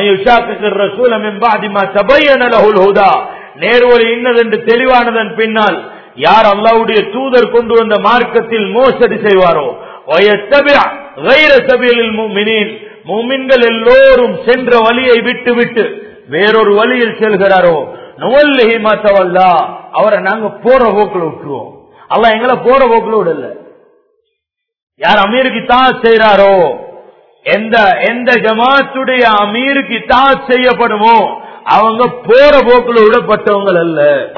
நேர்வழி இன்னது என்று தெளிவானதன் பின்னால் யார் அல்லாவுடைய தூதர் கொண்டு வந்த மார்க்கத்தில் மோசடி செய்வாரோ மூமின்கள் எல்லோரும் சென்ற வழியை விட்டு விட்டு வேறொரு வழியில் செல்கிறாரோ நுவல்லி மாத்தவல்லா அவரை நாங்க போற போக்குல விட்டுருவோம் அல்ல எங்களை போற போக்குல விடல யார் அமீருக்கு தான் செய்யறாரோ எந்த எந்த ஜமாத்துடைய அமீருக்கு தான் செய்யப்படுமோ அவங்க போற போக்குல விடப்பட்டவங்க அல்ல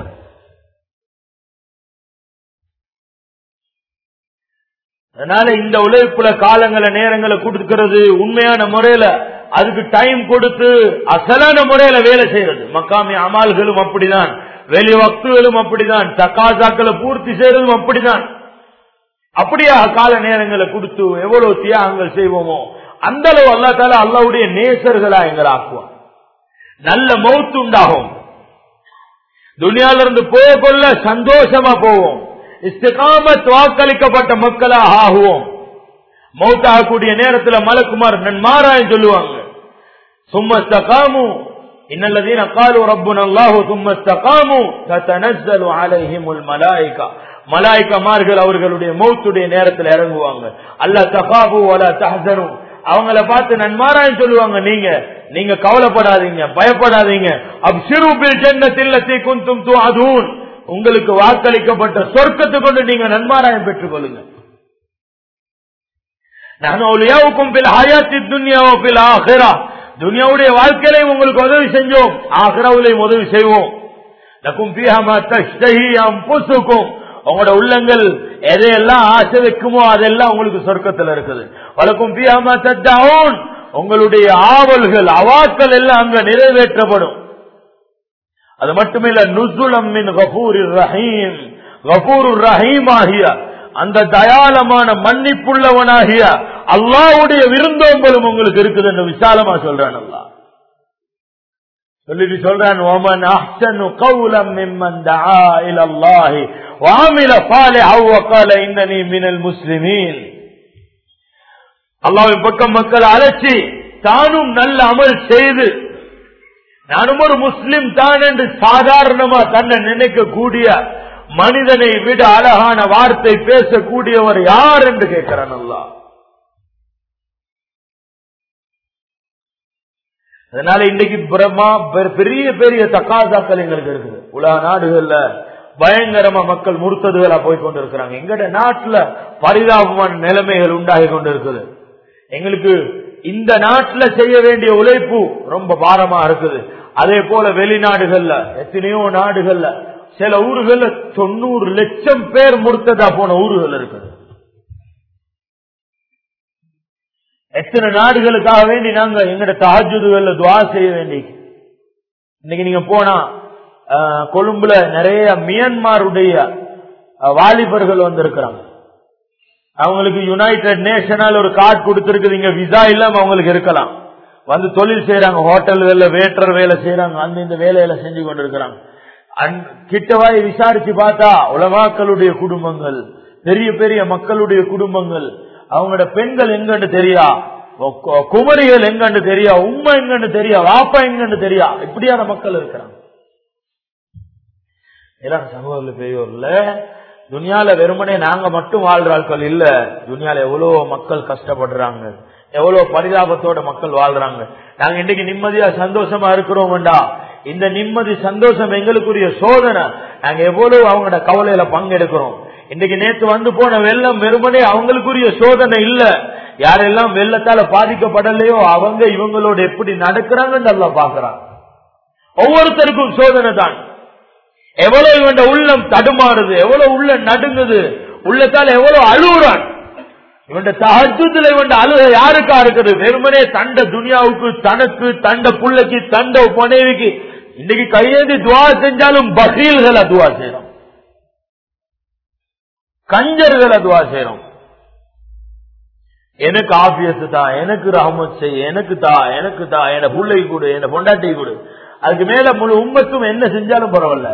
அதனால இந்த உழைப்புல காலங்களை நேரங்களை கொடுக்கிறது உண்மையான முறையில அதுக்கு டைம் கொடுத்து அசலான முறையில வேலை செய்யறது மக்காமி அமால்களும் அப்படிதான் வெளி வக்துகளும் அப்படிதான் தக்காசாக்களை பூர்த்தி செய்யறதும் அப்படிதான் அப்படியா கால நேரங்களை கொடுத்து எவ்வளவு தியாகங்கள் செய்வோமோ அந்த அளவு அல்லா தால அல்லாவுடைய நேசர்களா எங்களை ஆக்குவான் நல்ல மௌத்து உண்டாகும் துனியால இருந்து போக கொள்ள சந்தோஷமா போவோம் இஸ்திகாமத் வாக்களிக்கப்பட்ட மக்களாக ஆகுவோம் மௌத்தாகக்கூடிய நேரத்தில் மலக்குமார் நன்மாராயன் சொல்லுவாங்க சும்மஸ்தகாமு இன்னல்லதீன காலு ரப்புன் அல்லாஹு சும்மஸ்தகாமு தத்தனஸ்ஸலு அலைஹிமுல் மலாயிகா மலாய்க்கமார்கள் அவர்களுடைய மௌத்துடைய நேரத்தில் இறங்குவாங்க அல்ல தகாபு வல தஹசனு அவங்கள பார்த்து நன்மாராயன் சொல்லுவாங்க நீங்க நீங்க கவலைப்படாதீங்க பயப்படாதீங்க அப் சிறுபில் ஜன்னத்தில் குந்தும் தூ அதுவும் உங்களுக்கு வாக்களிக்கப்பட்ட சொர்க்கத்தை கொண்டு நீங்க நன்மாராயம் பெற்றுக் கொள்ளுங்க துனியாவுடைய வாழ்க்கையிலையும் உங்களுக்கு உதவி செஞ்சோம் ஆக்ராவிலையும் உதவி செய்வோம் உங்களோட உள்ளங்கள் எதையெல்லாம் ஆசை வைக்குமோ அதெல்லாம் உங்களுக்கு சொர்க்கத்தில் இருக்குது வழக்கும் பியாமா தத்தாவும் உங்களுடைய ஆவல்கள் அவாக்கள் எல்லாம் அங்க நிறைவேற்றப்படும் அது மட்டுமில்ல நுசுலம் மின் கபூர் ரஹீம் கபூர் ரஹீம் ஆகிய அந்த தயாளமான மன்னிப்புள்ளவனாகிய அல்லாவுடைய விருந்தோம்பலும் உங்களுக்கு இருக்குது என்று விசாலமா சொல்றான் அல்லா சொல்லிட்டு சொல்றான் ஓமன் அஹ்சனு கௌலம் மிம்மன் தஆ இல அல்லாஹி வஅமில சாலிஹா வகால இன்னனி மினல் முஸ்லிமீன் அல்லாஹ்வின் பக்கம் மக்கள் அழைச்சி தானும் நல்ல அமல் செய்து நானும் ஒரு முஸ்லிம் தான் என்று சாதாரணமா தன்னை நினைக்கக்கூடிய மனிதனை விட அழகான வார்த்தை பேசக்கூடியவர் யார் என்று கேட்கிறான் அல்லா அதனால இன்னைக்கு பிரம்மா பெ- பெரிய பெரிய தக்காசாக்கள் எங்களுக்கு இருக்குது உலக நாடுகள்ல பயங்கரமா மக்கள் முறுத்ததுகளா போய் கொண்டிருக்கிறாங்க எங்கட நாட்டுல பரிதாபமான நிலைமைகள் உண்டாகி கொண்டிருக்குது எங்களுக்கு இந்த நாட்டுல செய்ய வேண்டிய உழைப்பு ரொம்ப பாரமா இருக்குது அதே போல வெளிநாடுகள்ல எத்தனையோ நாடுகள்ல சில ஊர்கள்ல தொண்ணூறு லட்சம் பேர் முறுத்ததா போன ஊர்கள் இருக்குது எத்தனை நாடுகளுக்காக வேண்டி நாங்க எங்கட தஹஜுதுகள்ல துவா செய்ய வேண்டி இன்னைக்கு நீங்க போனா அஹ், கொழும்புல நிறைய மியான்மாருடைய அஹ், வாலிபர்கள் வந்திருக்கிறாங்க அவங்களுக்கு யுனைடெட் நேஷனல் ஒரு கார்டு கொடுத்திருக்குது இங்க விசா இல்லாம அவங்களுக்கு இருக்கலாம் வந்து தொழில் செய்யறாங்க ஹோட்டல்கள்ல வேட்டர் வேலை செய்யறாங்க அந்த இந்த வேலையில செஞ்சு கொண்டிருக்கிறாங்க அந்- கிட்டவாய் விசாரிச்சு பார்த்தா உலமாக்களுடைய குடும்பங்கள் பெரிய பெரிய மக்களுடைய குடும்பங்கள் அவங்களோட பெண்கள் எங்கன்னு தெரியா கு- குமரிகள் எங்கன்னு தெரியா உண்மை எங்கன்னு தெரியா வாப்பா எங்கன்னு தெரியா இப்படியான மக்கள் இருக்கிறாங்க எல்லாம் சமூகத்துல பெரியோர்ல துனியால வெறுமனே நாங்க மட்டும் வாழ்ற ஆட்கள் இல்ல துனியால எவ்வளவு மக்கள் கஷ்டப்படுறாங்க எவ்வளவு பரிதாபத்தோட மக்கள் வாழ்றாங்க நாங்க இன்னைக்கு நிம்மதியா சந்தோஷமா இருக்கிறோம்டா இந்த நிம்மதி சந்தோஷம் எங்களுக்குரிய சோதனை நாங்க எவ்வளவு அவங்களோட கவலையில பங்கெடுக்கிறோம் இன்னைக்கு நேத்து வந்து போன வெள்ளம் வெறுமனே அவங்களுக்குரிய சோதனை இல்ல யாரெல்லாம் வெள்ளத்தால பாதிக்கப்படலையோ அவங்க இவங்களோட எப்படி நடக்கிறாங்கன்னு நல்லா பாக்குறாங்க ஒவ்வொருத்தருக்கும் சோதனை தான் எவ்வளவு இவன் உள்ளம் தடுமாறுது எவ்வளவு உள்ள நடுங்குது உள்ளத்தால எவ்வளவு அழுகுறான் இவன் தகஜத்துல இவன் அழுக யாருக்கா இருக்குது வெறுமனே தண்ட துனியாவுக்கு தனக்கு தண்ட புள்ளைக்கு தண்ட மனைவிக்கு இன்னைக்கு கையேந்தி துவா செஞ்சாலும் பகீல்களை துவா செய்யறோம் கஞ்சர்களை துவா செய்யறோம் எனக்கு ஆபியத்து தான் எனக்கு ரஹமத் செய்ய எனக்கு தா எனக்கு தா என புள்ளை கொடு என பொண்டாட்டி கொடு அதுக்கு மேல முழு உம்மத்தும் என்ன செஞ்சாலும் பரவாயில்ல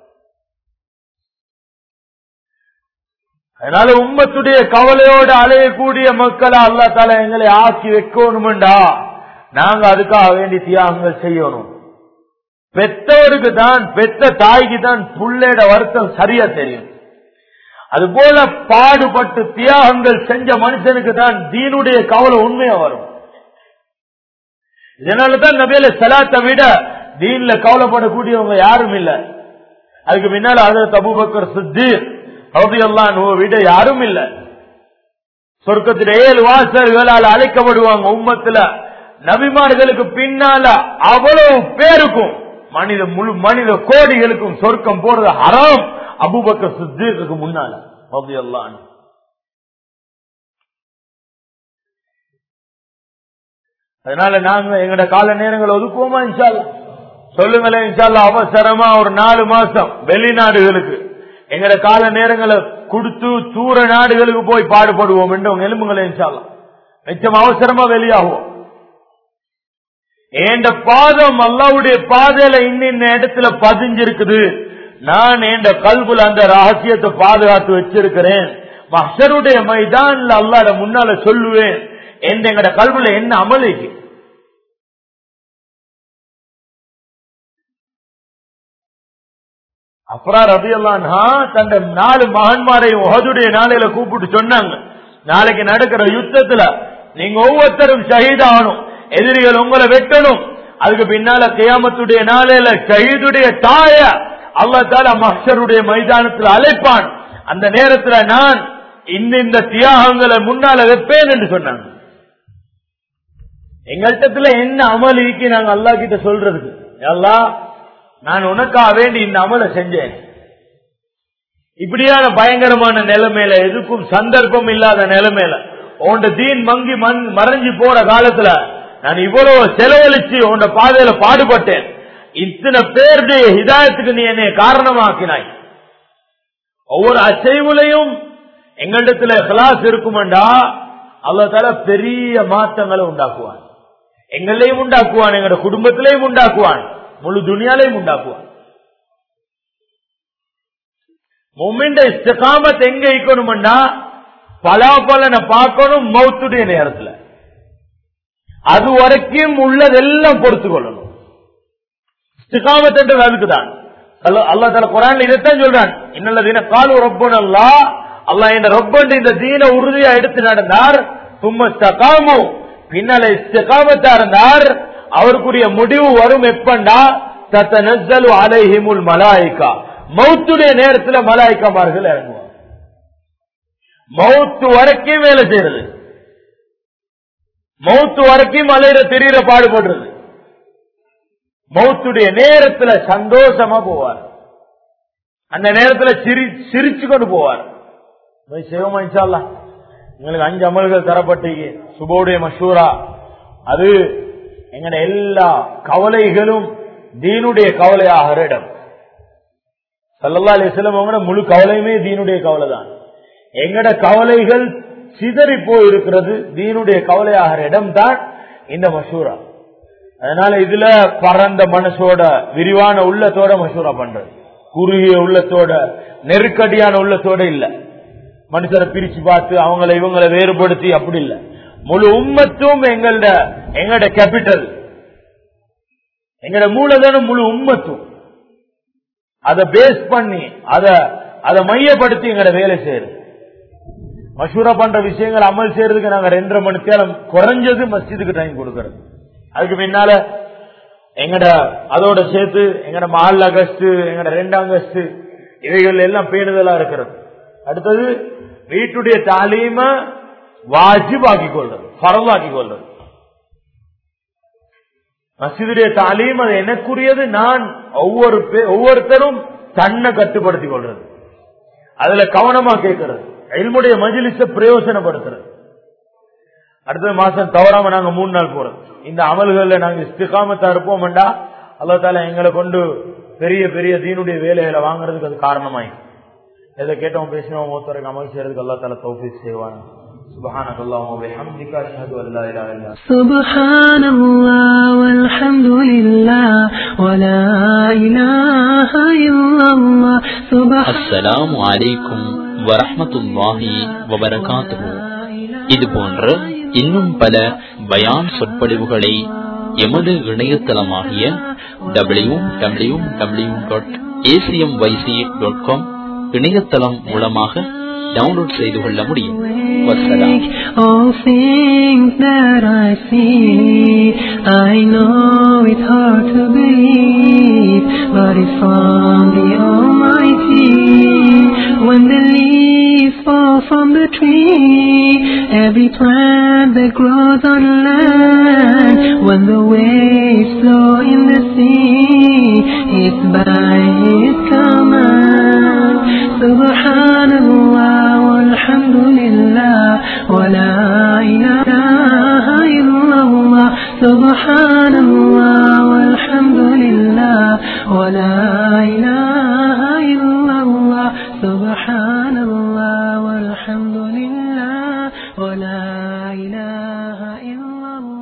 அதனால உம்மத்துடைய கவலையோடு அலையக்கூடிய மக்களை அல்லா தால எங்களை ஆக்கி வைக்கணும்டா நாங்க அதுக்காக வேண்டி தியாகங்கள் செய்யணும் பெத்தவருக்கு தான் பெத்த தாய்க்கு தான் புள்ளையோட வருத்தம் சரியா தெரியும் அது போல பாடுபட்டு தியாகங்கள் செஞ்ச மனுஷனுக்கு தான் தீனுடைய கவலை உண்மையா வரும் இதனாலதான் நபியில சலாத்தை விட தீன்ல கவலைப்படக்கூடியவங்க யாரும் இல்ல அதுக்கு முன்னால அது தபுபக்கர் சித்தீர் ரபியல்லான் விட யாரும் இல்ல சொர்க்கத்தில் ஏழு வாசல்களால் அழைக்கப்படுவாங்க உம்மத்துல நபிமார்களுக்கு பின்னால அவ்வளவு பேருக்கும் மனித முழு மனித கோடிகளுக்கும் சொர்க்கம் போறது ஹராம் அபுபக்கர் சித்தீருக்கு முன்னால ரபியல்லான் அதனால நாங்க எங்கட கால நேரங்களை ஒதுக்குவோமா இன்ஷால்லா சொல்லுங்களேன் இன்ஷால்லா அவசரமா ஒரு நாலு மாசம் வெளிநாடுகளுக்கு எங்கட கால நேரங்களை கொடுத்து தூர நாடுகளுக்கு போய் பாடுபடுவோம் என்று உங்க எலும்புங்களே இன்ஷால்லா மிச்சம் அவசரமா வெளியாகுவோம் ஏண்ட பாதம் அல்லாவுடைய பாதையில இன்னின்ன இடத்துல பதிஞ்சிருக்குது நான் என் கல்புல அந்த ரகசியத்தை பாதுகாத்து வச்சிருக்கிறேன் மஹருடைய மைதான்ல அல்லாட முன்னால சொல்லுவேன் எந்த எங்கட கல்வில என்ன அமலிக்கு அப்புறம் ரபியல்லான் தந்த நாலு மகன்மாரையும் உகதுடைய நாளையில கூப்பிட்டு சொன்னாங்க நாளைக்கு நடக்கிற யுத்தத்துல நீங்க ஒவ்வொருத்தரும் ஷஹீதாகணும் எதிரிகள் உங்களை வெட்டணும் அதுக்கு பின்னால கியாமத்துடைய நாளையில ஷஹீதுடைய தாய அல்லா தால மஹருடைய மைதானத்தில் அழைப்பான் அந்த நேரத்துல நான் இந்த இந்த தியாகங்களை முன்னால வைப்பேன் என்று சொன்னாங்க எங்கள்கிட்ட என்ன அமலிக்கு நாங்க அல்லா கிட்ட சொல்றதுக்கு அல்லா நான் உனக்காக வேண்டி இந்த அமலை செஞ்சேன் இப்படியான பயங்கரமான நிலைமையில எதுக்கும் சந்தர்ப்பம் இல்லாத நிலைமையில உண்ட தீன் மங்கி மண் மறைஞ்சு போற காலத்துல நான் இவ்வளவு செலவழிச்சு உண்ட பாதையில பாடுபட்டேன் இத்தனை பேருடைய ஹிதாயத்துக்கு நீ என்னை காரணமாக்கினாய் ஒவ்வொரு அசைவுலையும் எங்களிடத்துல கிளாஸ் இருக்குமெண்டா அல்ல தர பெரிய மாற்றங்களை உண்டாக்குவான் எங்களையும் உண்டாக்குவான் எங்களோட குடும்பத்திலையும் உண்டாக்குவான் முழு துணியாலையும் உண்டாக்குவான் மொமெண்ட இஸ்தகாமத் எங்க இருக்கணும்னா பலாபலனை பார்க்கணும் மௌத்துடைய நேரத்துல அது வரைக்கும் உள்ளதெல்லாம் பொறுத்து கொள்ளணும் இஸ்திகாமத் என்றது அதுக்குதான் அல்லா தல குரான் இதைத்தான் சொல்றான் இன்னல்லதீன காலு ரொப்பன் அல்லா அல்லா இந்த ரொப்பன் இந்த தீன உறுதியா எடுத்து நடந்தார் சும்மா இஸ்தகாமு பின்னால இஸ்திகாமத்தா இருந்தார் அவருக்குரிய முடிவு வரும் எப்பண்டா தத்தனஸ்ஸலு அலைஹிமுல் மலாயிகா மௌத்துடைய நேரத்துல மலாய்க்கமார்கள் இறங்குவாங்க மௌத்து வரைக்கும் வேலை செய்யறது மௌத்து வரைக்கும் மலையில தெரியற பாடுபடுறது மௌத்துடைய நேரத்துல சந்தோஷமா போவார் அந்த நேரத்துல சிரி சிரிச்சு கொண்டு போவார் போய் செய்வோமா இன்ஷால்லா எங்களுக்கு அஞ்சு அமல்கள் தரப்பட்டீங்க சுபோடைய மஷூரா அது எங்கட எல்லா கவலைகளும் தீனுடைய கவலையாகிற இடம் சல்லல்லா அலிஸ்லம் அவங்களோட முழு கவலையுமே தீனுடைய கவலை தான் எங்கட கவலைகள் சிதறி போய் இருக்கிறது தீனுடைய கவலையாகிற இடம் தான் இந்த மஷூரா அதனால இதுல பரந்த மனசோட விரிவான உள்ளத்தோட மஷூரா பண்றது குறுகிய உள்ளத்தோட நெருக்கடியான உள்ளத்தோட இல்ல மனுஷரை பிரிச்சு பார்த்து அவங்களை இவங்களை வேறுபடுத்தி அப்படி இல்ல முழு உம்மத்தும் எங்களோட எங்களோட கேபிட்டல் எங்களோட மூலதனம் முழு உம்மத்தும் அதை பேஸ் பண்ணி அதை அதை மையப்படுத்தி எங்களோட வேலை செய்யறது மஷூரா பண்ற விஷயங்கள் அமல் செய்யறதுக்கு நாங்க ரெண்டரை மணி நேரம் குறைஞ்சது மஸ்ஜிதுக்கு டைம் கொடுக்கறது அதுக்கு பின்னால எங்கட அதோட சேர்த்து எங்கட மஹல் அகஸ்ட் எங்கட ரெண்டாம் அகஸ்ட் இவைகள் எல்லாம் பேணுதலா இருக்கிறது அடுத்தது வீட்டுடைய தாலீம வாஜிபாக்கி கொள்றது பரவாக்கி கொள்றது மசிதுடைய தாலீம் அது எனக்குரியது நான் ஒவ்வொரு ஒவ்வொருத்தரும் தன்னை கட்டுப்படுத்திக் கொள்றது அதுல கவனமா கேட்கறது எல்முடைய மஜிலிச பிரயோசனப்படுத்துறது அடுத்த மாசம் தவறாம நாங்க மூணு நாள் போறோம் இந்த அமல்கள்ல நாங்க இஸ்திகாமத்தா இருப்போம்டா அல்லா தால எங்களை கொண்டு பெரிய பெரிய தீனுடைய வேலைகளை வாங்குறதுக்கு அது காரணமாய் எதை கேட்டோம் பேசினோம் ஒருத்தருக்கு அமல் செய்யறதுக்கு அல்லா தால தௌஃபீக் செய்வாங்க سبحانك اللهم وبحمدك اشهد ان لا اله الا انت سبحان الله والحمد لله ولا إله إلا الله سبحان அஸ்ஸலாமு அலைக்கும் வரஹ்மத்துல்லாஹி வபரகாத்துஹு இது போன்ற இன்னும் பல பயான் சொற்பொழிவுகளை எமது இணையதளமாகிய W W W dot ACM YC dot com இணையதளம் மூலமாக டவுன்லோட் செய்து கொள்ள முடியும் வசலாம் All things that I see, I know it's hard to believe, but it's from the Almighty. When the leaves fall from the tree, every plant that grows on land, when the waves flow in the sea, it's by His command. Subhanallah walhamdulillah wa la ilaha illallah. Subhanallah walhamdulillah wa la ilaha illallah. Subhanallah walhamdulillah wa la ilaha illallah.